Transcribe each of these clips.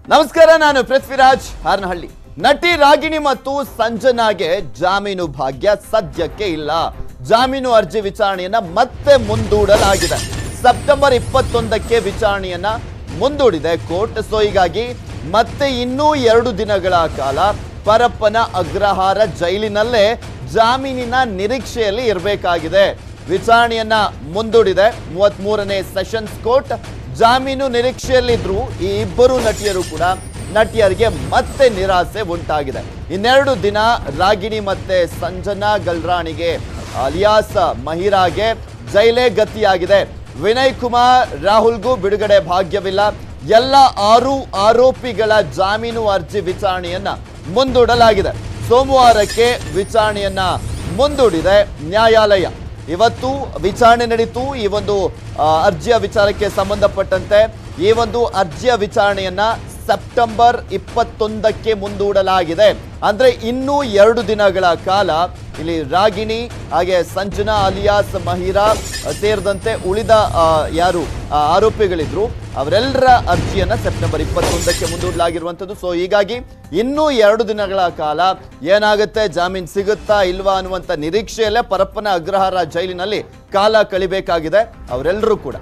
ನಮಸ್ಕಾರ ನಾನು ಪೃಥ್ವಿರಾಜ್ ಹಾರನಹಳ್ಳಿ ನಟಿ ರಾಗಿಣಿ ಮತ್ತು ಸಂಜನಾಗೆ ಜಾಮೀನು ಭಾಗ್ಯ ಸದ್ಯಕ್ಕೆ ಇಲ್ಲ ಜಾಮೀನು ಅರ್ಜಿ ವಿಚಾರಣೆಯನ್ನ ಮತ್ತೆ ಮುಂದೂಡಲಾಗಿದೆ ಸೆಪ್ಟೆಂಬರ್ ಇಪ್ಪತ್ತೊಂದಕ್ಕೆ ವಿಚಾರಣೆಯನ್ನ ಮುಂದೂಡಿದೆ ಕೋರ್ಟ್ ಸೊ ಹೀಗಾಗಿ ಮತ್ತೆ ಇನ್ನೂ ಎರಡು ದಿನಗಳ ಕಾಲ ಪರಪ್ಪನ ಅಗ್ರಹಾರ ಜೈಲಿನಲ್ಲೇ ಜಾಮೀನಿನ ನಿರೀಕ್ಷೆಯಲ್ಲಿ ಇರಬೇಕಾಗಿದೆ ವಿಚಾರಣೆಯನ್ನ ಮುಂದೂಡಿದೆ ಮೂವತ್ತ್ ಮೂರನೇ ಸೆಷನ್ಸ್ ಕೋರ್ಟ್ ಜಾಮೀನು ನಿರೀಕ್ಷೆಯಲ್ಲಿದ್ರು ಈ ಇಬ್ಬರು ನಟಿಯರು ಕೂಡ ನಟಿಯರಿಗೆ ಮತ್ತೆ ನಿರಾಸೆ ಉಂಟಾಗಿದೆ ಇನ್ನೆರಡು ದಿನ ರಾಗಿಣಿ ಮತ್ತೆ ಸಂಜನಾ ಗಲ್ರಾಣಿಗೆ ಅಲಿಯಾಸ್ ಮಹಿರಾಗೆ ಜೈಲೇ ಗತಿಯಾಗಿದೆ ವಿನಯ್ ಕುಮಾರ್ ರಾಹುಲ್ಗೂ ಬಿಡುಗಡೆ ಭಾಗ್ಯವಿಲ್ಲ ಎಲ್ಲ ಆರು ಆರೋಪಿಗಳ ಜಾಮೀನು ಅರ್ಜಿ ವಿಚಾರಣೆಯನ್ನ ಮುಂದೂಡಲಾಗಿದೆ ಸೋಮವಾರಕ್ಕೆ ವಿಚಾರಣೆಯನ್ನ ಮುಂದೂಡಿದೆ ನ್ಯಾಯಾಲಯ ಇವತ್ತು ವಿಚಾರಣೆ ನಡೀತು ಈ ಒಂದು ಆ, ಅರ್ಜಿಯ ವಿಚಾರಕ್ಕೆ ಸಂಬಂಧಪಟ್ಟಂತೆ ಈ ಒಂದು ಅರ್ಜಿಯ ವಿಚಾರಣೆಯನ್ನ ಸೆಪ್ಟೆಂಬರ್ ಇಪ್ಪತ್ತೊಂದಕ್ಕೆ ಮುಂದೂಡಲಾಗಿದೆ ಅಂದ್ರೆ ಇನ್ನೂ ಎರಡು ದಿನಗಳ ಕಾಲ ಇಲ್ಲಿ ರಾಗಿಣಿ ಹಾಗೆ ಸಂಜನಾ ಅಲಿಯಾಸ್ ಮಹಿರಾ ಆ, ಸೇರಿದಂತೆ ಉಳಿದ ಆ, ಯಾರು ಆ, ಆರೋಪಿಗಳಿದ್ರು ಅವರೆಲ್ಲರ ಅರ್ಜಿಯನ್ನ ಸೆಪ್ಟೆಂಬರ್ ಇಪ್ಪತ್ತೊಂದಕ್ಕೆ ಮುಂದೂಡಲಾಗಿರುವಂಥದ್ದು ಸೊ ಹೀಗಾಗಿ ಇನ್ನೂ ಎರಡು ದಿನಗಳ ಕಾಲ ಏನಾಗುತ್ತೆ ಜಾಮೀನ್ ಸಿಗುತ್ತಾ ಇಲ್ವಾ ಅನ್ನುವಂಥ ನಿರೀಕ್ಷೆಯಲ್ಲೇ ಪರಪ್ಪನ ಅಗ್ರಹಾರ ಜೈಲಿನಲ್ಲಿ ಕಾಲ ಕಳಿಬೇಕಾಗಿದೆ ಅವರೆಲ್ಲರೂ ಕೂಡ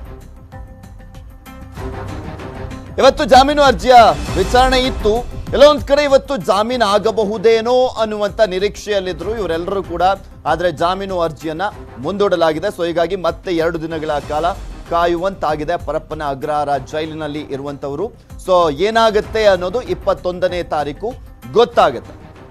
ಇವತ್ತು ಜಾಮೀನು ಅರ್ಜಿಯ ವಿಚಾರಣೆ ಇತ್ತು ಎಲ್ಲೋ ಒಂದ್ ಕಡೆ ಇವತ್ತು ಜಾಮೀನು ಆಗಬಹುದೇನೋ ಅನ್ನುವಂತ ನಿರೀಕ್ಷೆಯಲ್ಲಿದ್ರು ಇವರೆಲ್ಲರೂ ಕೂಡ ಆದ್ರೆ ಜಾಮೀನು ಅರ್ಜಿಯನ್ನ ಮುಂದೂಡಲಾಗಿದೆ ಸೊ ಹೀಗಾಗಿ ಮತ್ತೆ ಎರಡು ದಿನಗಳ ಕಾಲ ಕಾಯುವಂತಾಗಿದೆ ಪರಪ್ಪನ ಅಗ್ರಹಾರ ಜೈಲಿನಲ್ಲಿ ಇರುವಂತವರು ಸೊ ಏನಾಗುತ್ತೆ ಅನ್ನೋದು ಇಪ್ಪತ್ತೊಂದನೇ ತಾರೀಕು ಗೊತ್ತಾಗುತ್ತೆ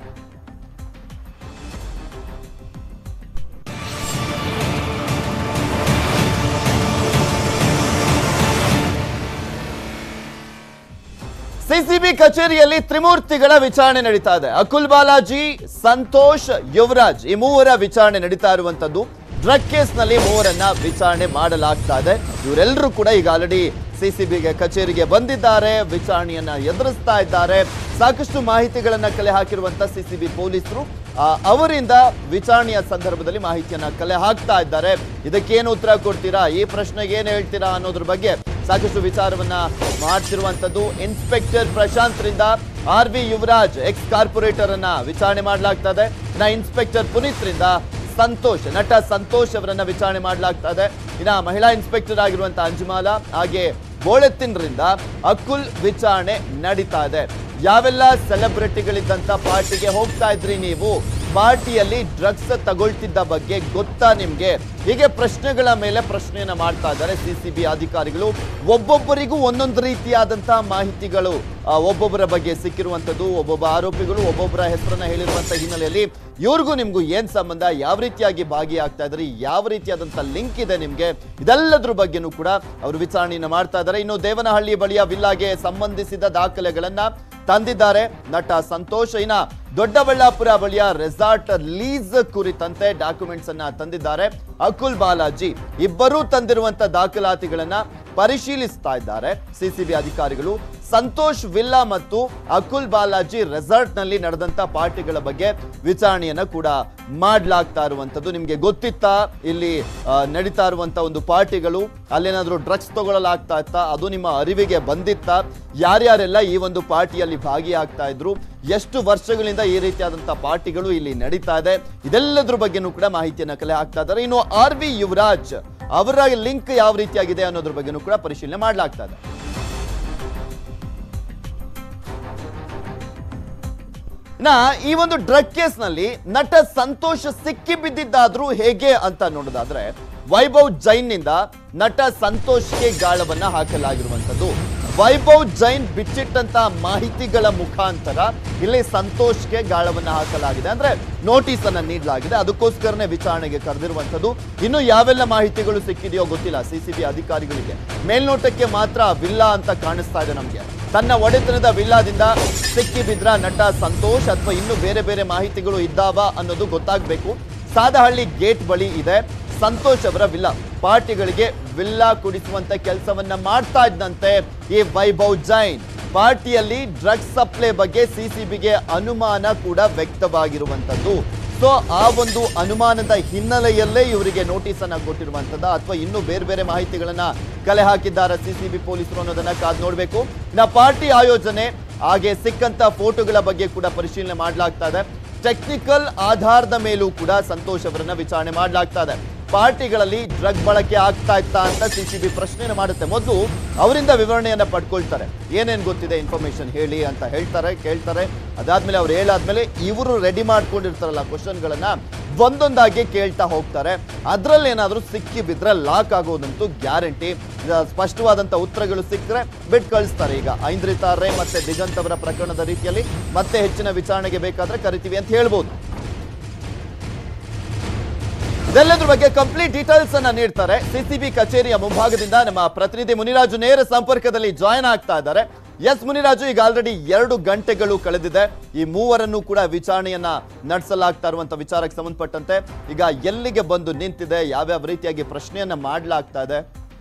ಸಿಸಿಬಿ ಕಚೇರಿಯಲ್ಲಿ ತ್ರಿಮೂರ್ತಿಗಳ ವಿಚಾರಣೆ ನಡೀತಾ ಇದೆ ಅಕುಲ್ ಬಾಲಾಜಿ ಸಂತೋಷ್ ಯುವರಾಜ್ ಈ ಮೂವರ ವಿಚಾರಣೆ ನಡೀತಾ ಇರುವಂತದ್ದು ಡ್ರಗ್ ಕೇಸ್ನಲ್ಲಿ ಮೂವರನ್ನ ವಿಚಾರಣೆ ಮಾಡಲಾಗ್ತಾ ಇದೆ ಇವರೆಲ್ಲರೂ ಕೂಡ ಈಗ ಆಲ್ರೆಡಿ ಸಿಸಿಬಿಗೆ ಕಚೇರಿಗೆ ಬಂದಿದ್ದಾರೆ ವಿಚಾರಣೆಯನ್ನ ಎದುರಿಸ್ತಾ ಇದ್ದಾರೆ ಸಾಕಷ್ಟು ಮಾಹಿತಿಗಳನ್ನ ಕಲೆ ಹಾಕಿರುವಂತ ಸಿಸಿಬಿ ಪೊಲೀಸರು ಆ, ಅವರಿಂದ ವಿಚಾರಣೆಯ ಸಂದರ್ಭದಲ್ಲಿ ಮಾಹಿತಿಯನ್ನ ಕಲೆ ಹಾಕ್ತಾ ಇದ್ದಾರೆ ಇದಕ್ಕೇನು ಉತ್ತರ ಕೊಡ್ತೀರಾ ಈ ಪ್ರಶ್ನೆಗೆ ಏನು ಹೇಳ್ತೀರಾ ಅನ್ನೋದ್ರ ಬಗ್ಗೆ ಸಾಕಷ್ಟು ವಿಚಾರವನ್ನ ಮಾಡ್ತಿರುವಂತದ್ದು ಇನ್ಸ್ಪೆಕ್ಟರ್ ಪ್ರಶಾಂತ್ರಿಂದ R V Yuvaraj ex corporator ಅನ್ನ ವಿಚಾರಣೆ ಮಾಡಲಾಗ್ತಾ ಇದೆ ಇನ್ನ ಇನ್ಸ್ಪೆಕ್ಟರ್ ಪುನೀತ್ರಿಂದ ಸಂತೋಷ್ ನಟ ಸಂತೋಷ್ ಅವರನ್ನ ವಿಚಾರಣೆ ಮಾಡಲಾಗ್ತಾ ಇದೆ ಇನ್ನ ಮಹಿಳಾ ಇನ್ಸ್ಪೆಕ್ಟರ್ ಆಗಿರುವಂತ ಅಂಜುಮಾಲಾ ಹಾಗೆ ಬೋಳೆತ್ತಿನ್ರಿಂದ ಅಕುಲ್ ವಿಚಾರಣೆ ನಡೀತಾ ಇದೆ ಯಾವೆಲ್ಲ ಸೆಲೆಬ್ರಿಟಿಗಳಿದ್ದಂತ ಪಾರ್ಟಿಗೆ ಹೋಗ್ತಾ ಇದ್ರಿ ನೀವು ಪಾರ್ಟಿಯಲ್ಲಿ ಡ್ರಗ್ಸ್ ತಗೊಳ್ತಿದ್ದ ಬಗ್ಗೆ ಗೊತ್ತಾ ನಿಮ್ಗೆ ಹೀಗೆ ಪ್ರಶ್ನೆಗಳ ಮೇಲೆ ಪ್ರಶ್ನೆಯನ್ನ ಮಾಡ್ತಾ ಇದ್ದಾರೆ ಸಿಸಿಬಿ ಅಧಿಕಾರಿಗಳು ಒಬ್ಬೊಬ್ಬರಿಗೂ ಒಂದೊಂದು ರೀತಿಯಾದಂತಹ ಮಾಹಿತಿಗಳು ಆ, ಒಬ್ಬೊಬ್ಬರ ಬಗ್ಗೆ ಸಿಕ್ಕಿರುವಂತದ್ದು ಒಬ್ಬೊಬ್ಬ ಆರೋಪಿಗಳು ಒಬ್ಬೊಬ್ಬರ ಹೆಸರನ್ನ ಹೇಳಿರುವಂತ ಹಿನ್ನೆಲೆಯಲ್ಲಿ ಇವ್ರಿಗೂ ನಿಮ್ಗೂ ಏನ್ ಸಂಬಂಧ ಯಾವ ರೀತಿಯಾಗಿ ಭಾಗಿಯಾಗ್ತಾ ಇದ್ದಾರೆ ಯಾವ ರೀತಿಯಾದಂತ ಲಿಂಕ್ ಇದೆ ನಿಮ್ಗೆ ಇದೆಲ್ಲದ್ರ ಬಗ್ಗೆನೂ ಕೂಡ ಅವರು ವಿಚಾರಣೆಯನ್ನ ಮಾಡ್ತಾ ಇದ್ದಾರೆ ಇನ್ನು ದೇವನಹಳ್ಳಿ ಬಳಿಯ ವಿಲ್ಲಾಗೆ ಸಂಬಂಧಿಸಿದ ದಾಖಲೆಗಳನ್ನ ತಂದಿದ್ದಾರೆ ನಟ ಸಂತೋಷ್ ಇನ್ನ ದೊಡ್ಡಬಳ್ಳಾಪುರ ಬಳಿಯ ರೆಸಾರ್ಟ್ ಲೀಸ್ ಕುರಿತಂತೆ ಡಾಕ್ಯುಮೆಂಟ್ಸ್ ಅನ್ನ ತಂದಿದ್ದಾರೆ ಅಕುಲ್ ಬಾಲಾಜಿ ಇಬ್ಬರೂ ತಂದಿರುವಂತ ದಾಖಲಾತಿಗಳನ್ನ ಪರಿಶೀಲಿಸ್ತಾ ಇದ್ದಾರೆ ಸಿಸಿಬಿ ಅಧಿಕಾರಿಗಳು ಸಂತೋಷ್ ವಿಲ್ಲಾ ಮತ್ತು ಅಕುಲ್ ಬಾಲಾಜಿ ರೆಸಾರ್ಟ್ ನಲ್ಲಿ ನಡೆದಂತ ಪಾರ್ಟಿಗಳ ಬಗ್ಗೆ ವಿಚಾರಣೆಯನ್ನ ಕೂಡ ಮಾಡ್ಲಾಗ್ತಾ ಇರುವಂತದ್ದು ನಿಮ್ಗೆ ಗೊತ್ತಿತ್ತಾ ಇಲ್ಲಿ ಆ, ನಡೀತಾ ಇರುವಂತ ಒಂದು ಪಾರ್ಟಿಗಳು ಅಲ್ಲೇನಾದ್ರೂ ಡ್ರಗ್ಸ್ ತಗೊಳ್ಳಲಾಗ್ತಾ ಇತ್ತಾ ಅದು ನಿಮ್ಮ ಅರಿವಿಗೆ ಬಂದಿತ್ತಾ ಯಾರ್ಯಾರೆಲ್ಲ ಈ ಒಂದು ಪಾರ್ಟಿಯಲ್ಲಿ ಭಾಗಿಯಾಗ್ತಾ ಇದ್ರು ಎಷ್ಟು ವರ್ಷಗಳಿಂದ ಈ ರೀತಿಯಾದಂತ ಪಾರ್ಟಿಗಳು ಇಲ್ಲಿ ನಡೀತಾ ಇದೆ ಇದೆಲ್ಲದ್ರ ಬಗ್ಗೆನೂ ಕೂಡ ಮಾಹಿತಿಯನ್ನ ಕಲೆ ಹಾಕ್ತಾ ಇದ್ದಾರೆ ಇನ್ನು ಆರ್ ವಿ ಯುವರಾಜ್ ಅವರ ಲಿಂಕ್ ಯಾವ ರೀತಿಯಾಗಿದೆ ಅನ್ನೋದ್ರ ಬಗ್ಗೆನೂ ಕೂಡ ಪರಿಶೀಲನೆ ಮಾಡಲಾಗ್ತಾ ಇದೆ ಇನ್ನ ಈ ಒಂದು ಡ್ರಗ್ ಕೇಸ್ ನಲ್ಲಿ ನಟ ಸಂತೋಷ್ ಸಿಕ್ಕಿ ಬಿದ್ದಿದ್ದಾದ್ರೂ ಹೇಗೆ ಅಂತ ನೋಡೋದಾದ್ರೆ ವೈಭವ್ ಜೈನ್ ನಿಂದ ನಟ ಸಂತೋಷ್ಗೆ ಗಾಳವನ್ನ ಹಾಕಲಾಗಿರುವಂತದ್ದು ವೈಭವ್ ಜೈನ್ ಬಿಚ್ಚಿಟ್ಟಂತ ಮಾಹಿತಿಗಳ ಮುಖಾಂತರ ಇಲ್ಲಿ ಸಂತೋಷ್ಗೆ ಗಾಳವನ್ನ ಹಾಕಲಾಗಿದೆ ಅಂದ್ರೆ ನೋಟಿಸ್ ಅನ್ನ ನೀಡಲಾಗಿದೆ ಅದಕ್ಕೋಸ್ಕರನೇ ವಿಚಾರಣೆಗೆ ಕರೆದಿರುವಂತದ್ದು ಇನ್ನು ಯಾವೆಲ್ಲ ಮಾಹಿತಿಗಳು ಸಿಕ್ಕಿದೆಯೋ ಗೊತ್ತಿಲ್ಲ ಸಿಸಿಬಿ ಅಧಿಕಾರಿಗಳಿಗೆ ಮೇಲ್ನೋಟಕ್ಕೆ ಮಾತ್ರ ವಿಲ್ಲಾ ಅಂತ ಕಾಣಿಸ್ತಾ ಇದೆ ನಮ್ಗೆ ತನ್ನ ಒಡೆತನದ ವಿಲ್ಲಾದಿಂದ ಸಿಕ್ಕಿ ಬಿದ್ರ ನಟ ಸಂತೋಷ್ ಅಥವಾ ಇನ್ನು ಬೇರೆ ಬೇರೆ ಮಾಹಿತಿಗಳು ಇದ್ದಾವ ಅನ್ನೋದು ಗೊತ್ತಾಗಬೇಕು ಸಾದಹಳ್ಳಿ ಗೇಟ್ ಬಳಿ ಇದೆ ಸಂತೋಷ್ ಅವರ ವಿಲ್ಲಾ ಪಾರ್ಟಿಗಳಿಗೆ ವಿಲ್ಲಾ ಕುಡಿಸುವಂತ ಕೆಲಸವನ್ನ ಮಾಡ್ತಾ ಇದ್ದಂತೆ ಈ ವೈಭವ್ ಜೈನ್ ಪಾರ್ಟಿಯಲ್ಲಿ ಡ್ರಗ್ಸ್ ಸಪ್ಲೈ ಬಗ್ಗೆ ಸಿಸಿಬಿಗೆ ಅನುಮಾನ ಕೂಡ ವ್ಯಕ್ತವಾಗಿರುವಂತದ್ದು ಸೊ ಆ ಒಂದು ಅನುಮಾನದ ಹಿನ್ನೆಲೆಯಲ್ಲೇ ಇವರಿಗೆ ನೋಟಿಸ್ ಅನ್ನ ಕೊಟ್ಟಿರುವಂತದ ಅಥವಾ ಇನ್ನೂ ಬೇರೆ ಬೇರೆ ಮಾಹಿತಿಗಳನ್ನ ಕಲೆ ಹಾಕಿದ್ದಾರೆ ಸಿಸಿಬಿ ಪೊಲೀಸರು ಅನ್ನೋದನ್ನ ಕಾದ್ ನೋಡ್ಬೇಕು ನಾ ಪಾರ್ಟಿ ಆಯೋಜನೆ ಹಾಗೆ ಸಿಕ್ಕಂತ ಫೋಟೋಗಳ ಬಗ್ಗೆ ಕೂಡ ಪರಿಶೀಲನೆ ಮಾಡಲಾಗ್ತಾ ಇದೆ ಟೆಕ್ನಿಕಲ್ ಆಧಾರದ ಮೇಲೂ ಕೂಡ ಸಂತೋಷ್ ಅವರನ್ನ ವಿಚಾರಣೆ ಮಾಡಲಾಗ್ತಾ ಇದೆ ಪಾರ್ಟಿಗಳಲ್ಲಿ ಡ್ರಗ್ ಬಳಕೆ ಆಗ್ತಾ ಇತ್ತಾ ಅಂತ ಸಿಸಿಬಿ ಪ್ರಶ್ನೆಯನ್ನು ಮಾಡುತ್ತೆ ಮೊದಲು ಅವರಿಂದ ವಿವರಣೆಯನ್ನ ಪಡ್ಕೊಳ್ತಾರೆ ಏನೇನ್ ಗೊತ್ತಿದೆ ಇನ್ಫಾರ್ಮೇಶನ್ ಹೇಳಿ ಅಂತ ಹೇಳ್ತಾರೆ ಕೇಳ್ತಾರೆ ಅದಾದ್ಮೇಲೆ ಅವ್ರು ಹೇಳಾದ್ಮೇಲೆ ಇವರು ರೆಡಿ ಮಾಡ್ಕೊಂಡಿರ್ತಾರಲ್ಲ ಕ್ವಶನ್ಗಳನ್ನ ಒಂದೊಂದಾಗಿ ಕೇಳ್ತಾ ಹೋಗ್ತಾರೆ ಅದ್ರಲ್ಲಿ ಏನಾದ್ರೂ ಸಿಕ್ಕಿ ಬಿದ್ರೆ ಲಾಕ್ ಆಗೋದಂತೂ ಗ್ಯಾರಂಟಿ ಸ್ಪಷ್ಟವಾದಂತ ಉತ್ತರಗಳು ಸಿಕ್ಕರೆ ಬಿಟ್ ಕಳಿಸ್ತಾರೆ ಈಗ ಐಂದ್ರಿತಾ ರೇ ಮತ್ತೆ ದಿಗಂತ್ ಅವರ ಪ್ರಕರಣದ ರೀತಿಯಲ್ಲಿ ಮತ್ತೆ ಹೆಚ್ಚಿನ ವಿಚಾರಣೆಗೆ ಬೇಕಾದ್ರೆ ಕರಿತೀವಿ ಅಂತ ಹೇಳ್ಬೋದು ಇದೆಲ್ಲದ್ರ ಬಗ್ಗೆ ಕಂಪ್ಲೀಟ್ ಡೀಟೇಲ್ಸ್ ಅನ್ನ ನೀಡ್ತಾರೆ ಸಿಸಿಬಿ ಕಚೇರಿಯ ಮುಂಭಾಗದಿಂದ ನಮ್ಮ ಪ್ರತಿನಿಧಿ ಮುನಿರಾಜು ನೇರ ಸಂಪರ್ಕದಲ್ಲಿ ಜಾಯ್ನ್ ಆಗ್ತಾ ಇದ್ದಾರೆ ಎಸ್ ಮುನಿರಾಜು ಈಗ ಆಲ್ರೆಡಿ ಎರಡು ಗಂಟೆಗಳು ಕಳೆದಿದೆ ಈ ಮೂವರನ್ನು ಕೂಡ ವಿಚಾರಣೆಯನ್ನ ನಡೆಸಲಾಗ್ತಾ ಇರುವಂತ ವಿಚಾರಕ್ಕೆ ಸಂಬಂಧಪಟ್ಟಂತೆ ಈಗ ಎಲ್ಲಿಗೆ ಬಂದು ನಿಂತಿದೆ ಯಾವ್ಯಾವ ರೀತಿಯಾಗಿ ಪ್ರಶ್ನೆಯನ್ನ ಮಾಡಲಾಗ್ತಾ ಇದೆ